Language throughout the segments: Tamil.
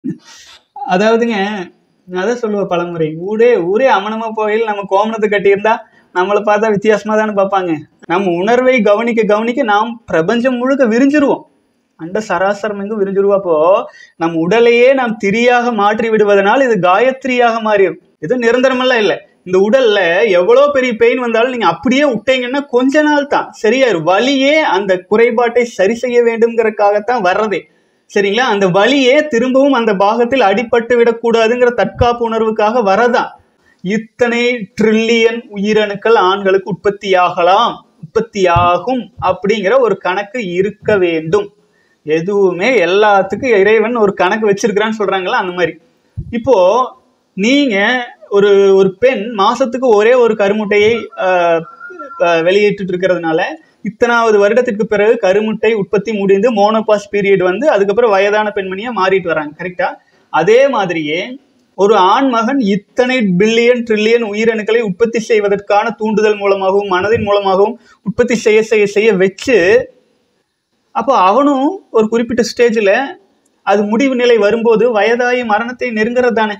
அதாவதுங்க நான் அதான் சொல்லுவேன் பழமுறை ஊரே ஊரே அமனமா போகையில் நம்ம கோமணத்தை கட்டியிருந்தா நம்மளை பார்த்தா வித்தியாசமா தானே பார்ப்பாங்க நம்ம உணர்வை கவனிக்க கவனிக்க நாம் பிரபஞ்சம் முழுக்க விரிஞ்சிருவோம் அண்ட சராசரம் எங்கும் விரிஞ்சிருவா அப்போ நம் உடலையே நாம் திரியாக மாற்றி விடுவதனால் இது காயத்ரியாக மாறிடும் இது நிரந்தரமெல்லாம் இல்லை இந்த உடல்ல எவ்வளோ பெரிய பெயின் வந்தாலும் நீங்க அப்படியே விட்டீங்கன்னா கொஞ்ச நாள் தான் சரியாயிரும் வலியே அந்த குறைபாட்டை சரி செய்ய வேண்டும்ங்கிறதுக்காகத்தான் வர்றதே சரிங்களா அந்த வலியே திரும்பவும் அந்த பாகத்தில் அடிபட்டு விடக்கூடாதுங்கிற தற்காப்பு உணர்வுக்காக வரதான் இத்தனை ட்ரில்லியன் உயிரணுக்கள் ஆண்களுக்கு உற்பத்தியாகலாம் உற்பத்தியாகும் அப்படிங்கிற ஒரு கணக்கு இருக்க வேண்டும் எதுவுமே எல்லாத்துக்கும் இறைவன் ஒரு கணக்கு வச்சிருக்கிறான்னு சொல்றாங்களா அந்த மாதிரி இப்போ நீங்க ஒரு ஒரு பெண் மாசத்துக்கு ஒரே ஒரு கருமுட்டையை ஆஹ், ஆஹ், வெளியிட்டு இருக்கிறதுனால இத்தனாவது வருடத்திற்கு பிறகு கருமுட்டை உற்பத்தி முடிந்து மோனோபாஸ் பீரியட் வந்து அதுக்கப்புறம் வயதான பெண்மணியா மாறிட்டு வராங்க கரெக்டா அதே மாதிரியே ஒரு ஆண் மகன் இத்தனை பில்லியன் ட்ரில்லியன் உயிரணுக்களை உற்பத்தி செய்வதற்கான தூண்டுதல் மூலமாகவும் மனதின் மூலமாகவும் உற்பத்தி செய்ய செய்ய செய்ய வச்சு அப்போ அவனும் ஒரு குறிப்பிட்ட ஸ்டேஜில் அது முடிவு நிலை வரும்போது வயதாகி மரணத்தை நெருங்குறது தானே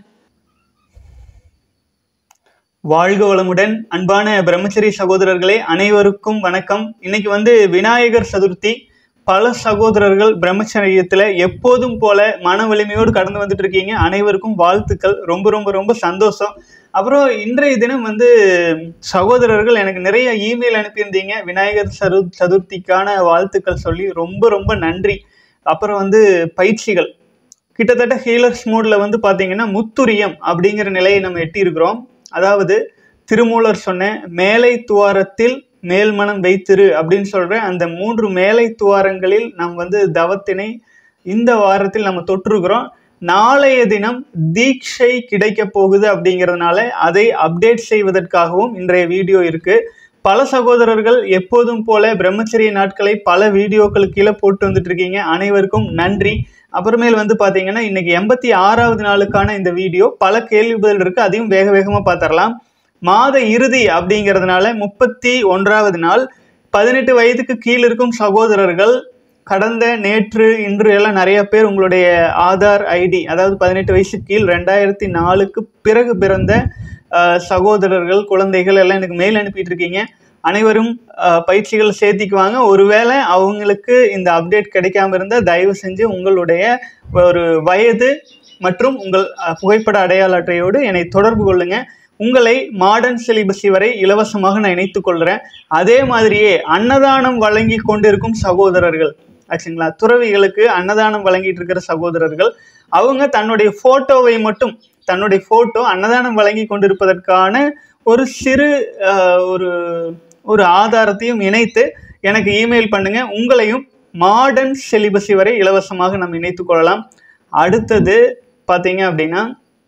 வாழ்க வளமுடன் அன்பான பிரம்மச்சரி சகோதரர்களே அனைவருக்கும் வணக்கம் இன்னைக்கு வந்து விநாயகர் சதுர்த்தி பல சகோதரர்கள் பிரம்மச்சரியத்தில் எப்போதும் போல மன வலிமையோடு கடந்து வந்துட்டு இருக்கீங்க அனைவருக்கும் வாழ்த்துக்கள் ரொம்ப ரொம்ப ரொம்ப சந்தோஷம் அப்புறம் இன்றைய தினம் வந்து சகோதரர்கள் எனக்கு நிறைய இமெயில் அனுப்பியிருந்தீங்க விநாயகர் சது சதுர்த்திக்கான வாழ்த்துக்கள் சொல்லி ரொம்ப ரொம்ப நன்றி அப்புறம் வந்து பயிற்சிகள் கிட்டத்தட்ட ஹீலர்ஸ் மோடில் வந்து பார்த்தீங்கன்னா முத்துரியம் அப்படிங்கிற நிலையை நம்ம எட்டியிருக்கிறோம் அதாவது திருமூலர் சொன்ன மேலை துவாரத்தில் மேல்மனம் வைத்திரு அப்படின்னு சொல்ற அந்த மூன்று மேலை துவாரங்களில் நாம் வந்து தவத்தினை இந்த வாரத்தில் நம்ம தொற்றுக்கிறோம் நாளைய தினம் தீட்சை கிடைக்க போகுது அப்படிங்கிறதுனால அதை அப்டேட் செய்வதற்காகவும் இன்றைய வீடியோ இருக்கு பல சகோதரர்கள் எப்போதும் போல பிரம்மச்சரிய நாட்களை பல வீடியோக்களுக்கு கீழே போட்டு வந்துட்டு இருக்கீங்க அனைவருக்கும் நன்றி அப்புறமேல் வந்து பார்த்தீங்கன்னா இன்னைக்கு எண்பத்தி ஆறாவது நாளுக்கான இந்த வீடியோ பல கேள்வி பதில் இருக்கு அதையும் வேக வேகமாக பார்த்துடலாம் மாத இறுதி அப்படிங்கிறதுனால முப்பத்தி ஒன்றாவது நாள் பதினெட்டு வயதுக்கு கீழ் இருக்கும் சகோதரர்கள் கடந்த நேற்று இன்று எல்லாம் நிறைய பேர் உங்களுடைய ஆதார் ஐடி அதாவது பதினெட்டு வயசு கீழ் ரெண்டாயிரத்தி நாலுக்கு பிறகு பிறந்த அஹ், சகோதரர்கள் குழந்தைகள் எல்லாம் எனக்கு மெயில் அனுப்பிட்டு இருக்கீங்க அனைவரும் அஹ், பயிற்சிகள் சேர்த்திக்குவாங்க ஒருவேளை அவங்களுக்கு இந்த அப்டேட் கிடைக்காம இருந்தால் தயவு செஞ்சு உங்களுடைய ஒரு வயது மற்றும் உங்கள் அஹ், புகைப்பட அடையாள அட்டையோடு என்னை தொடர்பு கொள்ளுங்க உங்களை மாடர்ன் சிலிபஸி வரை இலவசமாக நான் இணைத்துக் கொள்கிறேன் அதே மாதிரியே அன்னதானம் வழங்கி கொண்டிருக்கும் சகோதரர்கள் ஆச்சுங்களா துறவிகளுக்கு அன்னதானம் வழங்கிட்டு இருக்கிற சகோதரர்கள் அவங்க தன்னுடைய போட்டோவை மட்டும் தன்னுடைய போட்டோ அன்னதானம் வழங்கி கொண்டிருப்பதற்கான ஒரு சிறு அஹ், ஒரு ஒரு ஆதாரத்தையும் இணைத்து எனக்கு இமெயில் பண்ணுங்க உங்களையும் மாடர்ன் சிலிபஸி வரை இலவசமாக நம்ம இணைத்துக் கொள்ளலாம் அடுத்தது பார்த்தீங்க அப்படின்னா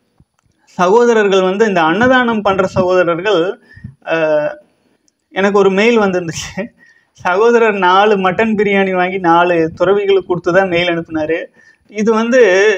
சகோதரர்கள் வந்து இந்த அன்னதானம் பண்ணுற சகோதரர்கள் அஹ், எனக்கு ஒரு மெயில் வந்திருந்துச்சு சகோதரர் நாலு மட்டன் பிரியாணி வாங்கி நாலு துறவிகளுக்கு கொடுத்து தான் மெயில் அனுப்புனாரு இது வந்து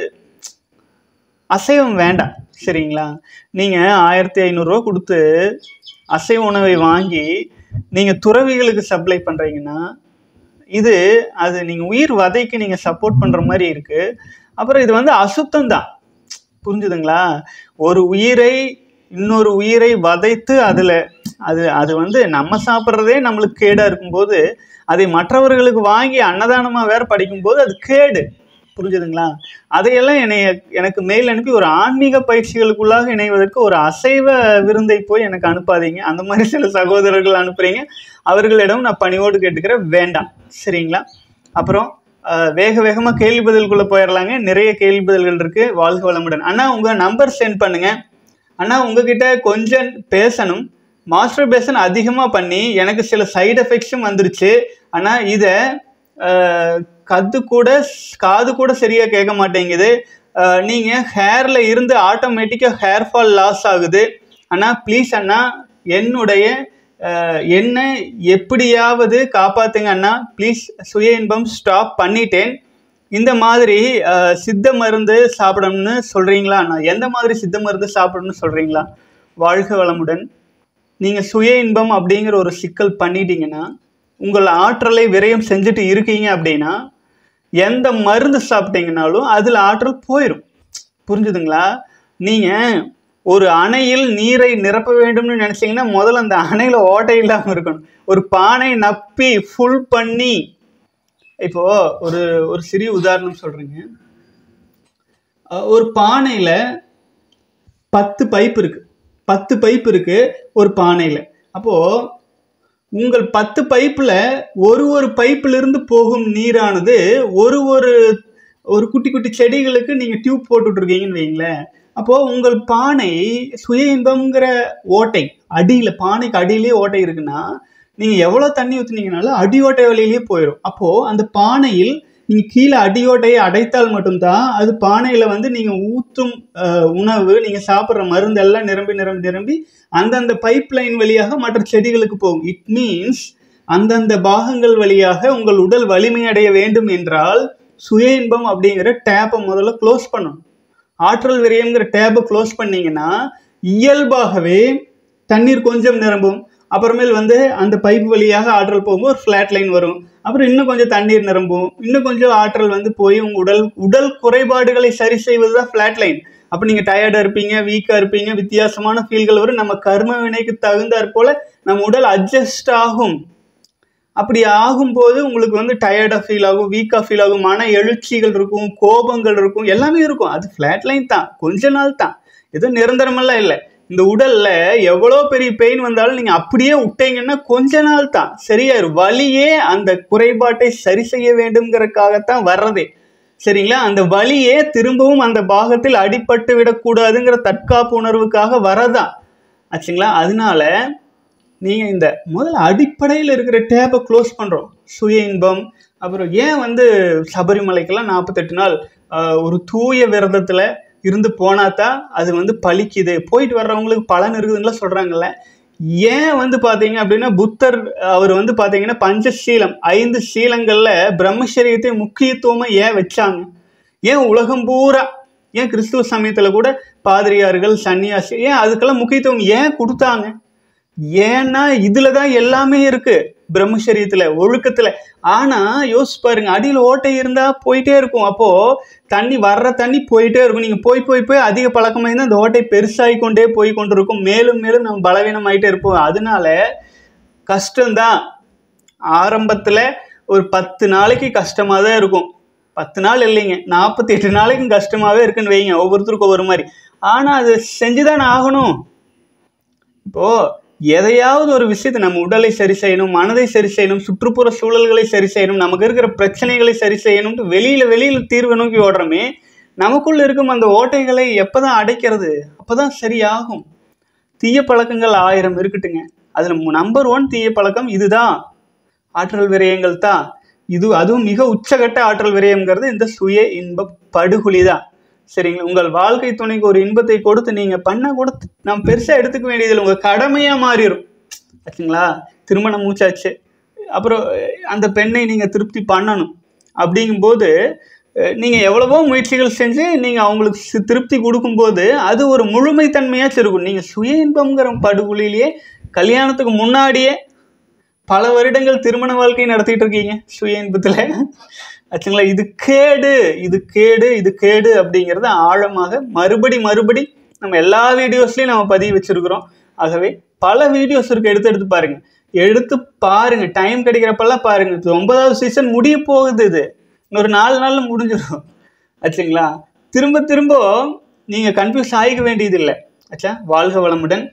அசைவம் வேண்டாம் சரிங்களா நீங்கள் ஆயிரத்தி ஐநூறுரூவா கொடுத்து அசைவ உணவை வாங்கி நீங்கள் துறவிகளுக்கு சப்ளை பண்ணுறீங்கன்னா இது அது நீங்கள் உயிர் வதைக்கு நீங்கள் சப்போர்ட் பண்ணுற மாதிரி இருக்குது அப்புறம் இது வந்து அசுத்தம் தான் புரிஞ்சுதுங்களா ஒரு உயிரை இன்னொரு உயிரை வதைத்து அதில் அது அது வந்து நம்ம சாப்பிட்றதே நம்மளுக்கு கேடாக இருக்கும்போது அதை மற்றவர்களுக்கு வாங்கி அன்னதானமாக வேற படிக்கும்போது அது கேடு புரிஞ்சுதுங்களா அதையெல்லாம் என்னை எனக்கு மெயில் அனுப்பி ஒரு ஆன்மீக பயிற்சிகளுக்குள்ளாக இணைவதற்கு ஒரு அசைவ விருந்தை போய் எனக்கு அனுப்பாதீங்க அந்த மாதிரி சில சகோதரர்கள் அனுப்புறீங்க அவர்களிடம் நான் பணிவோடு கேட்டுக்கிறேன் வேண்டாம் சரிங்களா அப்புறம் அஹ், வேக வேகமாக கேள்வி பதிலுக்குள்ளே போயிடலாங்க நிறைய கேள்வி பதில்கள் இருக்குது வாழ்க வளமுடன் அண்ணா உங்கள் நம்பர் சென்ட் பண்ணுங்க அண்ணா உங்ககிட்ட கொஞ்சம் பேசணும் மாஸ்டர் பேசன் அதிகமாக பண்ணி எனக்கு சில சைடு எஃபெக்ட்ஸும் வந்துருச்சு ஆனால் இதை கது கூட காது கூட சரியாக கேட்க மாட்டேங்குது நீங்கள் ஹேரில் இருந்து ஆட்டோமேட்டிக்காக ஹேர் ஃபால் லாஸ் ஆகுது அண்ணா ப்ளீஸ் அண்ணா என்னுடைய அஹ், என்னை எப்படியாவது காப்பாத்துங்க அண்ணா ப்ளீஸ் சுய இன்பம் ஸ்டாப் பண்ணிட்டேன் இந்த மாதிரி அஹ், சித்த மருந்து சாப்பிடணும்னு சொல்கிறீங்களா அண்ணா எந்த மாதிரி சித்த மருந்து சாப்பிடணும்னு சொல்கிறீங்களா வாழ்க வளமுடன் நீங்கள் சுய இன்பம் அப்படிங்கிற ஒரு சிக்கல் பண்ணிட்டீங்கன்னா உங்கள் ஆற்றலை விரயம் செஞ்சுட்டு இருக்கீங்க அப்படின்னா எந்த மருந்து சாப்பிட்டீங்கனாலும் அதில் ஆற்றல் போயிடும் புரிஞ்சுதுங்களா நீங்க ஒரு அணையில் நீரை நிரப்ப வேண்டும்னு நினைச்சீங்கன்னா முதல்ல அந்த அணையில ஓட்டை இல்லாம இருக்கணும் ஒரு பானை நப்பி ஃபுல் பண்ணி இப்போ ஒரு ஒரு சிறிய உதாரணம் சொல்றேங்க அஹ் ஒரு பானையில பத்து பைப் இருக்கு பத்து பைப் இருக்கு ஒரு பானையில அப்போ உங்கள் பத்து பைப்புல ஒரு ஒரு பைப்புல இருந்து போகும் நீரானது ஒரு ஒரு ஒரு குட்டி குட்டி செடிகளுக்கு நீங்க டியூப் போட்டுட்டு இருக்கீங்கன்னு வைங்களேன் அப்போ உங்கள் பானை சுய இன்பம்ங்கிற ஓட்டை அடியில பானைக்கு அடியிலேயே ஓட்டை இருக்குன்னா நீங்க எவ்வளவு தண்ணி ஊத்துனீங்கனாலும் அடி ஓட்டை வழியிலேயே போயிடும் அப்போ அந்த பானையில் நீங்க கீழே அடியோட்டையை அடைத்தால் மட்டும்தான் அது பானையில வந்து நீங்க ஊற்றும் அஹ், உணவு நீங்க சாப்பிட்ற மருந்து எல்லாம் நிரம்பி நிரம்பி நிரம்பி அந்தந்த பைப் லைன் வழியாக மற்ற செடிகளுக்கு போகும் இட் மீன்ஸ் அந்தந்த பாகங்கள் வழியாக உங்கள் உடல் வலிமை அடைய வேண்டும் என்றால் சுய இன்பம் அப்படிங்கிற டேப்பை முதல்ல க்ளோஸ் பண்ணணும் ஆற்றல் விரயம்ங்கிற டேப்பை க்ளோஸ் பண்ணீங்கன்னா இயல்பாகவே தண்ணீர் கொஞ்சம் நிரம்பும் அப்புறமேல் வந்து அந்த பைப் வழியாக ஆற்றல் போகும்போது ஒரு ஃப்ளாட் லைன் வரும் அப்புறம் இன்னும் கொஞ்சம் தண்ணீர் நிரம்பும் இன்னும் கொஞ்சம் ஆற்றல் வந்து போய் உங்க உடல் உடல் குறைபாடுகளை சரி செய்வது தான் ஃப்ளாட் லைன் அப்போ நீங்கள் டயர்டாக இருப்பீங்க வீக்காக இருப்பீங்க வித்தியாசமான ஃபீல்கள் வரும் நம்ம கர்ம வினைக்கு தகுந்தாற் போல நம்ம உடல் அட்ஜஸ்ட் ஆகும் அப்படி ஆகும்போது உங்களுக்கு வந்து டயர்டாக ஃபீல் ஆகும் வீக்காக ஃபீல் ஆகும் மன எழுச்சிகள் இருக்கும் கோபங்கள் இருக்கும் எல்லாமே இருக்கும் அது ஃப்ளாட் லைன் தான் கொஞ்ச நாள் தான் எதுவும் நிரந்தரமெல்லாம் இல்லை இந்த உடல்ல எவ்வளோ பெரிய பெயின் வந்தாலும் நீங்க அப்படியே விட்டீங்கன்னா கொஞ்ச நாள் தான் சரியாயிரும் வலியே அந்த குறைபாட்டை சரி செய்ய வேண்டும்ங்கிறதுக்காகத்தான் வர்றதே சரிங்களா அந்த வலியே திரும்பவும் அந்த பாகத்தில் அடிபட்டு விடக்கூடாதுங்கிற தற்காப்பு உணர்வுக்காக வரதான் ஆச்சுங்களா அதனால நீங்கள் இந்த முதல்ல அடிப்படையில் இருக்கிற டேப்பை க்ளோஸ் பண்ணுறோம் சுய இன்பம் அப்புறம் ஏன் வந்து சபரிமலைக்கெல்லாம் நாற்பத்தெட்டு நாள் ஆஹ், ஒரு தூய விரதத்தில் இருந்து போனாதான் அது வந்து பலிக்குது போயிட்டு வர்றவங்களுக்கு பலன் இருக்குதுன்னுலாம் சொல்கிறாங்கல்ல ஏன் வந்து பார்த்தீங்க அப்படின்னா புத்தர் அவர் வந்து பார்த்தீங்கன்னா பஞ்சசீலம் ஐந்து சீலங்களில் பிரம்மச்சரியத்தை முக்கியத்துவமாக ஏன் வச்சாங்க ஏன் உலகம் பூரா ஏன் கிறிஸ்துவ சமயத்தில் கூட பாதிரியார்கள் சன்னியாசி ஏன் அதுக்கெல்லாம் முக்கியத்துவம் ஏன் கொடுத்தாங்க ஏன்னா இதுல தான் எல்லாமே இருக்கு பிரம்மச்சரியத்துல ஒழுக்கத்துல ஆனா யோசிச்சு பாருங்க அடியில் ஓட்டை இருந்தா போயிட்டே இருக்கும் அப்போ தண்ணி வர்ற தண்ணி போயிட்டே இருக்கும் நீங்க போய் போய் போய் அதிக பழக்கமாக இருந்தால் அந்த ஓட்டை பெருசாகி கொண்டே போய் கொண்டு இருக்கும் மேலும் மேலும் நம்ம பலவீனமாயிட்டே இருப்போம் அதனால கஷ்டம்தான் ஆரம்பத்துல ஒரு பத்து நாளைக்கு கஷ்டமா தான் இருக்கும் பத்து நாள் இல்லைங்க நாற்பத்தி எட்டு நாளைக்கும் கஷ்டமாவே இருக்குன்னு வைங்க ஒவ்வொருத்தருக்கும் ஒவ்வொரு மாதிரி ஆனா அது செஞ்சுதானே ஆகணும் இப்போ எதையாவது ஒரு விஷயத்தை நம்ம உடலை சரி செய்யணும் மனதை சரி செய்யணும் சுற்றுப்புற சூழல்களை சரி செய்யணும் நமக்கு இருக்கிற பிரச்சனைகளை சரி செய்யணும்னு வெளியில வெளியில தீர்வை நோக்கி ஓடுறோமே நமக்குள்ள இருக்கும் அந்த ஓட்டைகளை எப்பதான் அடைக்கிறது அப்பதான் சரியாகும் தீய பழக்கங்கள் ஆயிரம் இருக்கட்டுங்க அதுல நம்பர் ஒன் தீய பழக்கம் இதுதான் ஆற்றல் விரயங்கள் தான் இது அதுவும் மிக உச்சகட்ட ஆற்றல் விரயம்ங்கிறது இந்த சுய இன்ப படுகொலி தான் சரிங்களா உங்கள் வாழ்க்கை துணைக்கு ஒரு இன்பத்தை கொடுத்து நீங்க பண்ண கூட நாம் பெருசா எடுத்துக்க வேண்டியதில்லை உங்க கடமையா மாறிடும் ஆச்சுங்களா திருமணம் மூச்சாச்சு அப்புறம் அந்த பெண்ணை நீங்க திருப்தி பண்ணணும் அப்படிங்கும்போது அஹ், நீங்க எவ்வளவோ முயற்சிகள் செஞ்சு நீங்க அவங்களுக்கு சி- திருப்தி கொடுக்கும்போது அது ஒரு முழுமைத்தன்மையாச்சும் இருக்கும் நீங்க சுய இன்பம்ங்கிற படுகொலியிலேயே கல்யாணத்துக்கு முன்னாடியே பல வருடங்கள் திருமண வாழ்க்கை நடத்திட்டு இருக்கீங்க சுய இன்பத்துல ஆச்சுங்களா இது கேடு இது கேடு இது கேடு அப்படிங்கிறத ஆழமாக மறுபடி மறுபடி நம்ம எல்லா வீடியோஸ்லயும் நம்ம பதிவு வச்சிருக்கிறோம் ஆகவே பல வீடியோஸ் இருக்கு எடுத்து எடுத்து பாருங்க எடுத்து பாருங்க டைம் கிடைக்கிறப்பெல்லாம் பாருங்க இது ஒன்பதாவது சீசன் முடிய போகுது இது இன்னொரு நாலு நாள்ல முடிஞ்சிடும் ஆச்சுங்களா திரும்ப திரும்ப நீங்க கன்ஃபியூஸ் ஆகிக்க வேண்டியதில்லை ஆச்சா வாழ்க வளமுடன்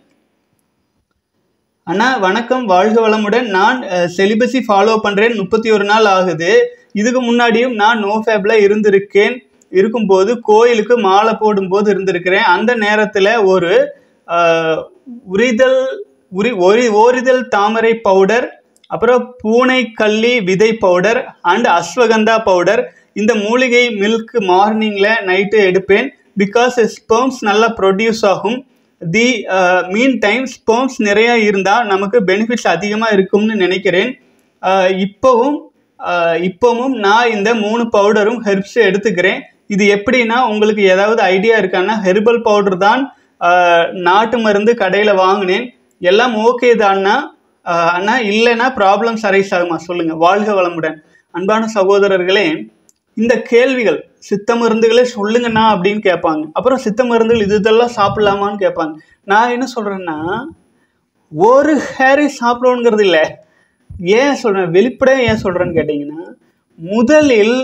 அண்ணா வணக்கம் வாழ்க வளமுடன் நான் செலிபஸி ஃபாலோ பண்ணுறேன் முப்பத்தி ஒரு நாள் ஆகுது இதுக்கு முன்னாடியும் நான் நோ ஃபேப்ல இருந்திருக்கேன் இருக்கும்போது கோயிலுக்கு மாலை போடும்போது இருந்திருக்கிறேன் அந்த நேரத்தில் ஒரு அஹ், உரிதல் உரி ஒரு ஓரிதழ் தாமரை பவுடர் அப்புறம் பூனை கள்ளி விதை பவுடர் அண்ட் அஸ்வகந்தா பவுடர் இந்த மூலிகை மில்க் மார்னிங்கில் நைட்டு எடுப்பேன் பிகாஸ் ஸ்பெர்ம்ஸ் நல்லா ப்ரொடியூஸ் ஆகும் தி மீன் டைம் ஸ்பெர்ம்ஸ் நிறைய இருந்தால் நமக்கு பெனிஃபிட்ஸ் அதிகமாக இருக்கும்னு நினைக்கிறேன் அஹ், இப்போவும் அஹ், இப்போவும் நான் இந்த மூணு பவுடரும் ஹெர்ப்ஸ் எடுத்துக்கிறேன் இது எப்படின்னா உங்களுக்கு ஏதாவது ஐடியா இருக்கான்னா ஹெர்பல் பவுடர் தான் அஹ், நாட்டு மருந்து கடையில் வாங்கினேன் எல்லாம் ஓகே தான்னா அஹ், அண்ணா இல்லைன்னா ப்ராப்ளம்ஸ் அரைஸ் ஆகுமா சொல்லுங்கள் வாழ்க வளமுடன் அன்பான சகோதரர்களே இந்த கேள்விகள் சித்த மருந்துகளே சொல்லுங்கண்ணா அப்படின்னு கேட்பாங்க அப்புறம் சித்த மருந்துகள் இது இதெல்லாம் சாப்பிடலாமான்னு கேட்பாங்க நான் என்ன சொல்றேன்னா ஒரு ஹேரை சாப்பிடணுங்கிறது இல்லை ஏன் சொல்றேன் வெளிப்படையாக ஏன் சொல்றேன்னு கேட்டிங்கன்னா முதலில்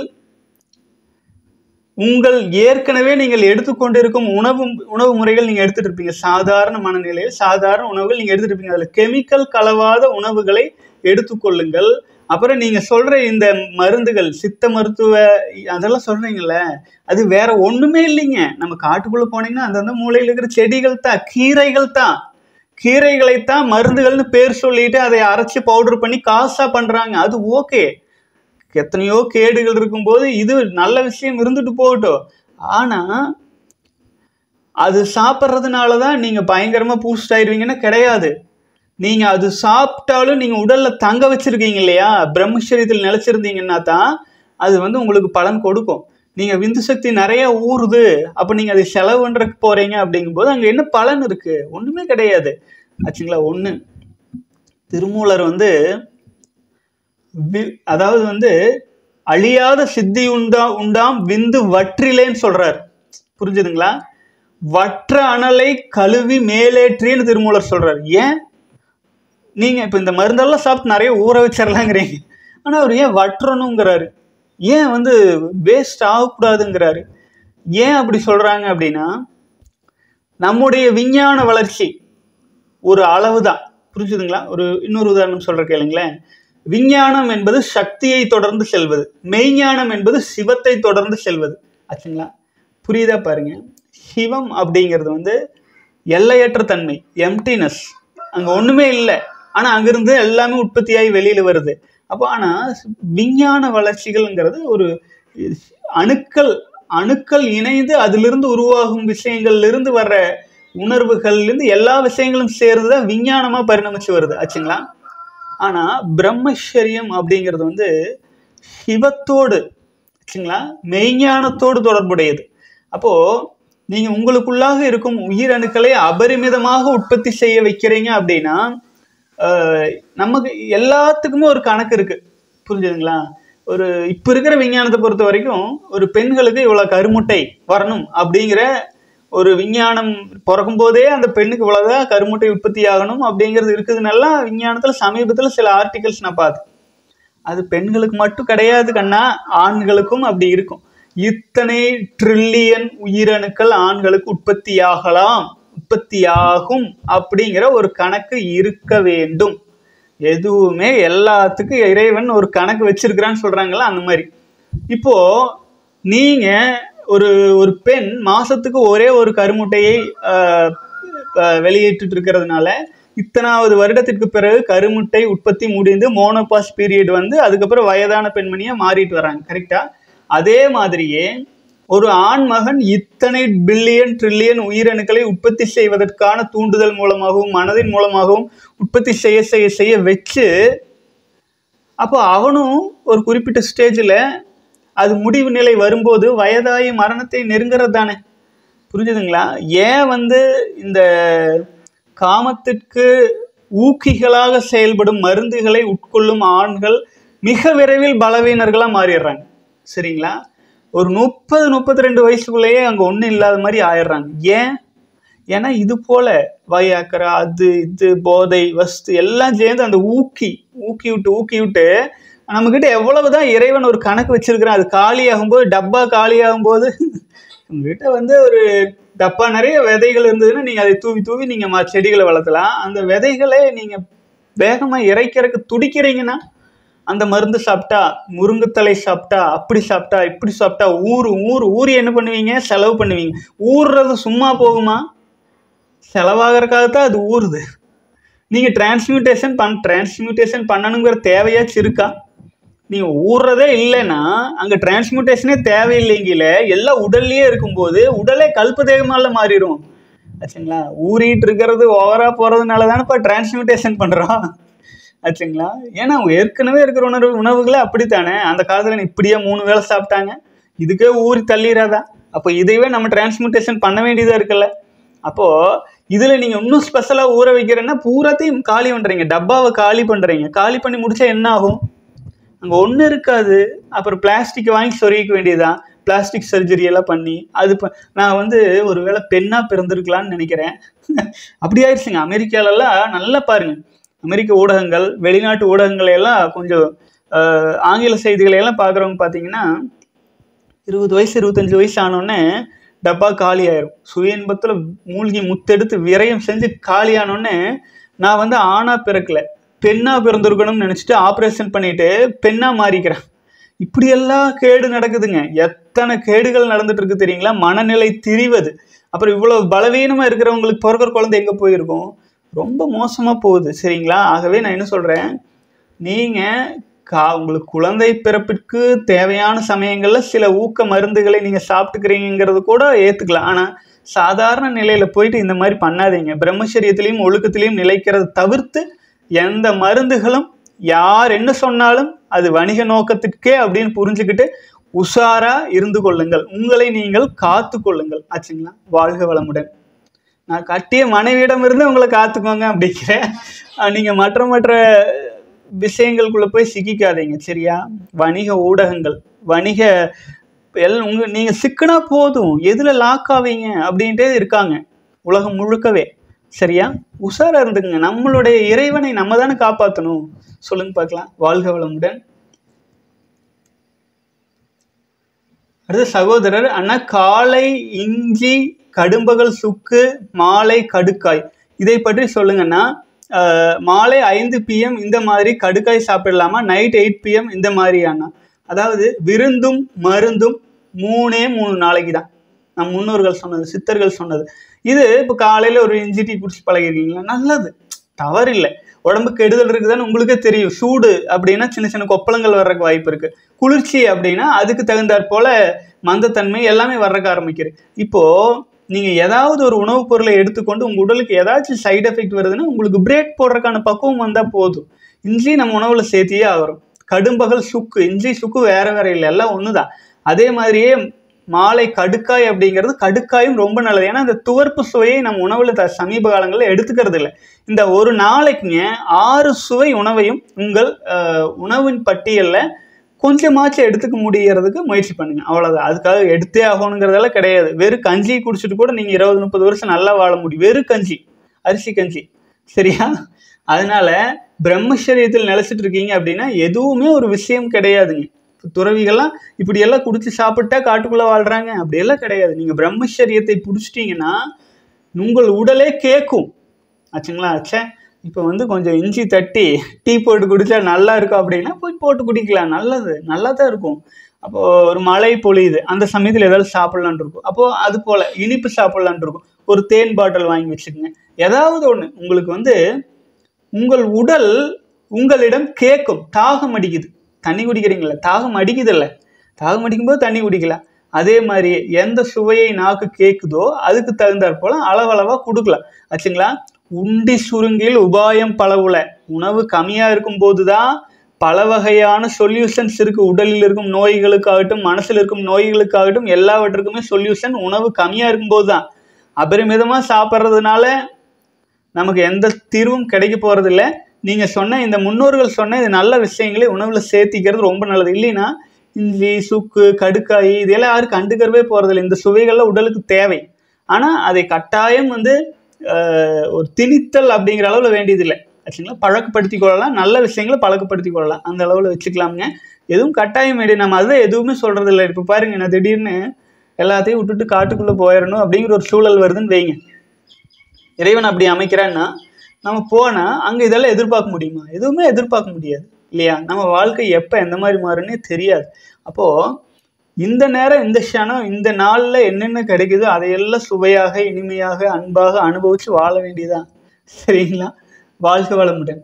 உங்கள் ஏற்கனவே நீங்கள் எடுத்துக்கொண்டிருக்கும் உணவு உணவு முறைகள் நீங்கள் எடுத்துட்டு இருப்பீங்க சாதாரண மனநிலையில் சாதாரண உணவுகள் நீங்கள் எடுத்துட்டு இருப்பீங்க அதில் கெமிக்கல் கலவாத உணவுகளை எடுத்துக்கொள்ளுங்கள் அப்புறம் நீங்க சொல்ற இந்த மருந்துகள் சித்த மருத்துவ அதெல்லாம் சொல்றீங்கல்ல அது வேற ஒண்ணுமே இல்லைங்க நம்ம காட்டுக்குள்ள போனீங்கன்னா அந்தந்த மூலையில் இருக்கிற செடிகள் தான் கீரைகள் தான் கீரைகளைத்தான் மருந்துகள்னு பேர் சொல்லிட்டு அதை அரைச்சி பவுடர் பண்ணி காசா பண்றாங்க அது ஓகே எத்தனையோ கேடுகள் இருக்கும்போது இது நல்ல விஷயம் இருந்துட்டு போகட்டும் ஆனா அது சாப்பிட்றதுனால தான் நீங்க பயங்கரமா பூஸ்ட் ஆயிருவீங்கன்னா கிடையாது நீங்க அது சாப்பிட்டாலும் நீங்க உடல்ல தங்க வச்சிருக்கீங்க இல்லையா பிரம்மச்சரியத்தில் நிலைச்சிருந்தீங்கன்னா தான் அது வந்து உங்களுக்கு பலன் கொடுக்கும் நீங்க விந்து சக்தி நிறைய ஊறுது அப்ப நீங்க அதை செலவு பண்றதுக்கு போறீங்க அப்படிங்கும்போது அங்க என்ன பலன் இருக்கு ஒண்ணுமே கிடையாது ஆச்சுங்களா ஒண்ணு திருமூலர் வந்து வி- அதாவது வந்து அழியாத சித்தி உண்டா உண்டாம் விந்து வற்றிலேன்னு சொல்றார் புரிஞ்சுதுங்களா வற்ற அனலை கழுவி மேலேற்றின்னு திருமூலர் சொல்றார் ஏன் நீங்க இப்ப இந்த மருந்தெல்லாம் சாப்பிட்டு நிறைய ஊற வச்சிடலாங்கிறீங்க ஆனா அவர் ஏன் வற்றணுங்கிறாரு ஏன் வந்து வேஸ்ட் ஆகக்கூடாதுங்கிறாரு ஏன் அப்படி சொல்றாங்க அப்படின்னா நம்முடைய விஞ்ஞான வளர்ச்சி ஒரு அளவு தான் புரிஞ்சுதுங்களா ஒரு இன்னொரு உதாரணம் சொல்ற கேளுங்களேன் விஞ்ஞானம் என்பது சக்தியை தொடர்ந்து செல்வது மெய்ஞானம் என்பது சிவத்தை தொடர்ந்து செல்வது ஆச்சுங்களா புரியுதா பாருங்க சிவம் அப்படிங்கிறது வந்து எல்லையற்ற தன்மை எம்டினஸ் அங்க ஒண்ணுமே இல்லை ஆனா அங்கிருந்து எல்லாமே உற்பத்தியாகி வெளியில வருது அப்போ ஆனா விஞ்ஞான வளர்ச்சிகள்ங்கிறது ஒரு அணுக்கள் அணுக்கள் இணைந்து அதிலிருந்து உருவாகும் விஷயங்கள்ல இருந்து வர்ற உணர்வுகள்ல இருந்து எல்லா விஷயங்களும் சேர்ந்துதான் விஞ்ஞானமா பரிணமிச்சு வருது ஆச்சுங்களா ஆனா பிரம்மச்சரியம் அப்படிங்கிறது வந்து சிவத்தோடு ஆச்சுங்களா மெய்ஞானத்தோடு தொடர்புடையது அப்போ நீங்க உங்களுக்குள்ளாக இருக்கும் உயிரணுக்களை அபரிமிதமாக உற்பத்தி செய்ய வைக்கிறீங்க அப்படின்னா ஆஹ், நமக்கு எல்லாத்துக்குமே ஒரு கணக்கு இருக்கு புரிஞ்சுதுங்களா ஒரு இப்ப இருக்கிற விஞ்ஞானத்தை பொறுத்த வரைக்கும் ஒரு பெண்களுக்கு இவ்வளவு கருமுட்டை வரணும் அப்படிங்கிற ஒரு விஞ்ஞானம் பிறக்கும் போதே அந்த பெண்ணுக்கு இவ்வளவுதான் கருமுட்டை உற்பத்தி ஆகணும் அப்படிங்கிறது இருக்குதுன்னெல்லாம் விஞ்ஞானத்துல சமீபத்துல சில ஆர்டிகல்ஸ் நான் பார்த்தேன் அது பெண்களுக்கு மட்டும் கிடையாது கண்ணா ஆண்களுக்கும் அப்படி இருக்கும் இத்தனை ட்ரில்லியன் உயிரணுக்கள் ஆண்களுக்கு உற்பத்தியாகலாம் உற்பத்தியாகும் அப்படிங்கிற ஒரு கணக்கு இருக்க வேண்டும் எதுவுமே எல்லாத்துக்கும் இறைவன் ஒரு கணக்கு வச்சிருக்கிறான்னு சொல்றாங்கல்ல அந்த மாதிரி இப்போ நீங்க ஒரு ஒரு பெண் மாசத்துக்கு ஒரே ஒரு கருமுட்டையை ஆஹ், ஆஹ், வெளியிட்டு இருக்கிறதுனால இத்தனாவது வருடத்திற்கு பிறகு கருமுட்டை உற்பத்தி முடிந்து மோனோபாஸ் பீரியட் வந்து அதுக்கப்புறம் வயதான பெண்மணியா மாறிட்டு வராங்க கரெக்டா அதே மாதிரியே ஒரு ஆண் மகன் இத்தனை பில்லியன் ட்ரில்லியன் உயிரணுக்களை உற்பத்தி செய்வதற்கான தூண்டுதல் மூலமாகவும் மனதின் மூலமாகவும் உற்பத்தி செய்ய செய்ய செய்ய வச்சு அப்போ அவனும் ஒரு குறிப்பிட்ட ஸ்டேஜில் அது முடிவு நிலை வரும்போது வயதாகி மரணத்தை நெருங்கிறது தானே புரிஞ்சுதுங்களா ஏன் வந்து இந்த காமத்திற்கு ஊக்கிகளாக செயல்படும் மருந்துகளை உட்கொள்ளும் ஆண்கள் மிக விரைவில் பலவீனர்களாக மாறிடுறாங்க சரிங்களா ஒரு முப்பது முப்பத்தி ரெண்டு வயசுக்குள்ளேயே அங்கே ஒன்றும் இல்லாத மாதிரி ஆயிடுறாங்க ஏன் ஏன்னா இது போல வயாக்கரா அது இது போதை வஸ்து எல்லாம் சேர்ந்து அந்த ஊக்கி ஊக்கி விட்டு ஊக்கி விட்டு நம்மக்கிட்ட எவ்வளவுதான் இறைவன் ஒரு கணக்கு வச்சிருக்கிறான் அது காலி ஆகும்போது டப்பா காலி ஆகும்போது உங்ககிட்ட வந்து ஒரு டப்பா நிறைய விதைகள் இருந்ததுன்னா நீங்கள் அதை தூவி தூவி நீங்கள் ம செடிகளை வளர்த்தலாம் அந்த விதைகளை நீங்கள் வேகமாக இறைக்கிறதுக்கு துடிக்கிறீங்கன்னா அந்த மருந்து சாப்பிட்டா முருங்கைத்தலை சாப்பிட்டா அப்படி சாப்பிட்டா இப்படி சாப்பிட்டா ஊறு ஊறு ஊறி என்ன பண்ணுவீங்க செலவு பண்ணுவீங்க ஊறுறது சும்மா போகுமா செலவாகிறதுக்காகத்தான் அது ஊறுது நீங்கள் டிரான்ஸ்மியூட்டேஷன் பண் டிரான்ஸ்மியூட்டேஷன் பண்ணணுங்கிற தேவையாச்சும் இருக்கா நீங்கள் ஊறுறதே இல்லைன்னா அங்கே டிரான்ஸ்மியூட்டேஷனே தேவையில்லைங்கில எல்லாம் உடல்லையே இருக்கும்போது உடலே கல்பதேகமால மாறிடும் ஆச்சுங்களா ஊறிட்டு இருக்கிறது ஓவரா போகிறதுனால தானேப்பா டிரான்ஸ்மியூட்டேஷன் பண்ணுறோம் ஆச்சுங்களா ஏன்னா ஏற்கனவே இருக்கிற உணர்வு உணவுகளே அப்படித்தானே அந்த காலத்தில் இப்படியே மூணு வேளை சாப்பிட்டாங்க இதுக்கே ஊறி தள்ளிடாதா அப்போ இதைவே நம்ம டிரான்ஸ்மியூட்டேஷன் பண்ண வேண்டியதாக இருக்குல்ல அப்போது இதில் நீங்கள் இன்னும் ஸ்பெஷலாக ஊற வைக்கிறேன்னா பூராத்தையும் காலி பண்ணுறீங்க டப்பாவை காலி பண்ணுறீங்க காலி பண்ணி முடிச்சா என்ன ஆகும் அங்கே ஒன்றும் இருக்காது அப்புறம் பிளாஸ்டிக் வாங்கி சொருகிக்க வேண்டியதுதான் பிளாஸ்டிக் சர்ஜரி எல்லாம் பண்ணி அது ப நான் வந்து ஒரு வேளை பெண்ணாக பிறந்திருக்கலான்னு நினைக்கிறேன் அப்படி ஆயிடுச்சுங்க அமெரிக்காலலாம் நல்லா பாருங்க அமெரிக்க ஊடகங்கள் வெளிநாட்டு ஊடகங்களை எல்லாம் கொஞ்சம் ஆஹ், ஆங்கில செய்திகளை எல்லாம் பார்க்குறவங்க பார்த்தீங்கன்னா இருபது வயசு இருபத்தஞ்சு வயசு ஆனோடனே டப்பா காலி ஆயிரும் சுய இன்பத்தில் மூழ்கி முத்தெடுத்து விரயம் செஞ்சு காலி ஆனோடனே நான் வந்து ஆணா பிறக்கல பெண்ணா பிறந்திருக்கணும்னு நினச்சிட்டு ஆப்ரேஷன் பண்ணிட்டு பெண்ணா மாறிக்கிறேன் இப்படியெல்லாம் கேடு நடக்குதுங்க எத்தனை கேடுகள் நடந்துட்டு இருக்கு தெரியுங்களா மனநிலை திரிவது அப்புறம் இவ்வளவு பலவீனமா இருக்கிறவங்களுக்கு பிறக்கிற குழந்தை எங்க போயிருக்கும் ரொம்ப மோசமா போகுது சரிங்களா ஆகவே நான் என்ன சொல்றேன் நீங்க கா உங்களுக்கு குழந்தை பிறப்பிற்கு தேவையான சமயங்கள்ல சில ஊக்க மருந்துகளை நீங்க சாப்பிட்டுக்கிறீங்கிறது கூட ஏத்துக்கலாம் ஆனா சாதாரண நிலையில போயிட்டு இந்த மாதிரி பண்ணாதீங்க பிரம்மச்சரியத்திலையும் ஒழுக்கத்திலையும் நிலைக்கிறத தவிர்த்து எந்த மருந்துகளும் யார் என்ன சொன்னாலும் அது வணிக நோக்கத்துக்கே அப்படின்னு புரிஞ்சுக்கிட்டு உஷாரா இருந்து கொள்ளுங்கள் உங்களை நீங்கள் காத்து கொள்ளுங்கள் ஆச்சுங்களா வாழ்க வளமுடன் நான் கட்டிய மனைவியிடம் இருந்து உங்களை காத்துக்கோங்க அப்படிங்கிறேன் அஹ் நீங்க மற்ற மற்ற விஷயங்களுக்குள்ள போய் சிக்கிக்காதீங்க சரியா வணிக ஊடகங்கள் வணிக எல் உங்க நீங்க சிக்கினா போதும் எதுல லாக் ஆவீங்க அப்படின்ட்டே இருக்காங்க உலகம் முழுக்கவே சரியா உஷாரா இருந்துக்குங்க நம்மளுடைய இறைவனை நம்ம தானே காப்பாற்றணும் சொல்லுங்க பார்க்கலாம் வாழ்க வளமுடன் அடுத்து சகோதரர் அண்ணா காலை இஞ்சி கடும்பகல் சுக்கு மாலை கடுக்காய் இதை பற்றி சொல்லுங்கன்னா அஹ், மாலை ஐந்து பிஎம் இந்த மாதிரி கடுக்காய் சாப்பிடலாமா நைட் எயிட் பிஎம் இந்த மாதிரி அண்ணா அதாவது விருந்தும் மருந்தும் மூணே மூணு நாளைக்கு தான் நம் முன்னோர்கள் சொன்னது சித்தர்கள் சொன்னது இது இப்போ காலையில் ஒரு இஞ்சி டீ குடிச்சு பழகிருக்கீங்களா நல்லது தவறில்லை உடம்பு கெடுதல் இருக்குதான்னு உங்களுக்கே தெரியும் சூடு அப்படின்னா சின்ன சின்ன கொப்பளங்கள் வர்றதுக்கு வாய்ப்பு இருக்கு குளிர்ச்சி அப்படின்னா அதுக்கு தகுந்தாற் போல மந்தத்தன்மை எல்லாமே வர்றதுக்கு ஆரம்பிக்குது இப்போ நீங்க ஏதாவது ஒரு உணவுப் பொருளை எடுத்துக்கொண்டு உங்க உடலுக்கு ஏதாச்சும் சைடு எஃபெக்ட் வருதுன்னா உங்களுக்கு பிரேக் போடுறதுக்கான பக்குவம் வந்தா போதும் இஞ்சி நம்ம உணவுல சேர்த்தியே ஆகிறோம் கடும்பகல் சுக்கு இஞ்சி சுக்கு வேற வேற இல்லை எல்லாம் ஒண்ணுதான் அதே மாதிரியே மாலை கடுக்காய் அப்படிங்கிறது கடுக்காயும் ரொம்ப நல்லது ஏன்னா இந்த துவர்ப்பு சுவையை நம்ம உணவுல த சமீப காலங்களில் எடுத்துக்கிறது இல்லை இந்த ஒரு நாளைக்குங்க ஆறு சுவை உணவையும் உங்கள் அஹ், உணவின் பட்டியல்ல கொஞ்சமாச்சும் எடுத்துக்க முடியறதுக்கு முயற்சி பண்ணுங்க அவ்வளவுதான் அதுக்காக எடுத்தே ஆகணுங்கிறதெல்லாம் கிடையாது வெறும் கஞ்சி குடிச்சிட்டு கூட நீங்க இருபது முப்பது வருஷம் நல்லா வாழ முடியும் வெறும் கஞ்சி அரிசி கஞ்சி சரியா அதனால பிரம்மச்சரியத்தில் நிலைச்சிட்டு இருக்கீங்க அப்படின்னா எதுவுமே ஒரு விஷயம் கிடையாதுங்க இப்ப துறவிகள்லாம் இப்படி எல்லாம் குடிச்சு சாப்பிட்டா காட்டுக்குள்ள வாழ்றாங்க அப்படியெல்லாம் கிடையாது நீங்க பிரம்மச்சரியத்தை பிடிச்சிட்டீங்கன்னா உங்கள் உடலே கேட்கும் ஆச்சுங்களா ஆச்சே இப்போ வந்து கொஞ்சம் இஞ்சி தட்டி டீ போட்டு குடிச்சா நல்லா இருக்கும் அப்படின்னா போய் போட்டு குடிக்கலாம் நல்லது நல்லா தான் இருக்கும் அப்போ ஒரு மழை பொழியுது அந்த சமயத்தில் ஏதாவது சாப்பிடலான் இருக்கும் அப்போ அது போல இனிப்பு சாப்பிடலான் இருக்கும் ஒரு தேன் பாட்டில் வாங்கி வச்சுக்கோங்க ஏதாவது ஒன்று உங்களுக்கு வந்து உங்கள் உடல் உங்களிடம் கேட்கும் தாகம் அடிக்குது தண்ணி குடிக்கிறீங்களா தாகம் அடிக்குதுல்ல தாகம் அடிக்கும்போது தண்ணி குடிக்கலாம் அதே மாதிரி எந்த சுவையை நாக்கு கேட்குதோ அதுக்கு தகுந்தாற் போல அளவளவா கொடுக்கலாம் ஆச்சுங்களா உண்டி சுருங்கில் உபாயம் பலவுல உணவு கம்மியா இருக்கும் போதுதான் பல வகையான சொல்யூஷன்ஸ் இருக்கு உடலில் இருக்கும் நோய்களுக்காகட்டும் மனசுல இருக்கும் நோய்களுக்காகட்டும் எல்லாவற்றுக்குமே சொல்யூஷன் உணவு கம்மியா இருக்கும்போது தான் அபரிமிதமா சாப்பிட்றதுனால நமக்கு எந்த தீர்வும் கிடைக்க போறது இல்ல நீங்க சொன்ன இந்த முன்னோர்கள் சொன்ன இந்த நல்ல விஷயங்களை உணவுல சேர்த்திக்கிறது ரொம்ப நல்லது இல்லைன்னா இஞ்சி சுக்கு கடுக்காய் இதெல்லாம் யாரும் கண்டுக்கிறவே போறதில்லை இந்த சுவைகள்லாம் உடலுக்கு தேவை ஆனா அதை கட்டாயம் வந்து ஆஹ், ஒரு திணித்தல் அப்படிங்கிற அளவுல வேண்டியதில்லை ஆச்சுங்களா பழக்கப்படுத்தி கொள்ளலாம் நல்ல விஷயங்களை பழக்கப்படுத்தி கொள்ளலாம் அந்த அளவுல வச்சுக்கலாமுங்க எதுவும் கட்டாயம் வேண்டிய நம்ம அதை எதுவுமே சொல்றது இல்லை இப்போ பாருங்க நான் திடீர்னு எல்லாத்தையும் விட்டுட்டு காட்டுக்குள்ள போயிடணும் அப்படிங்கிற ஒரு சூழல் வருதுன்னு வைங்க இறைவன் அப்படி அமைக்கிறான்னா நம்ம போனா அங்க இதெல்லாம் எதிர்பார்க்க முடியுமா எதுவுமே எதிர்பார்க்க முடியாது இல்லையா நம்ம வாழ்க்கை எப்ப எந்த மாதிரி மாறுன்னே தெரியாது அப்போ இந்த நேரம் இந்த க்ஷணம் இந்த நாள்ல என்னென்ன கிடைக்குதோ அதையெல்லாம் சுவையாக இனிமையாக அன்பாக அனுபவிச்சு வாழ வேண்டியதான் சரிங்களா வாழ்க வளமுடன்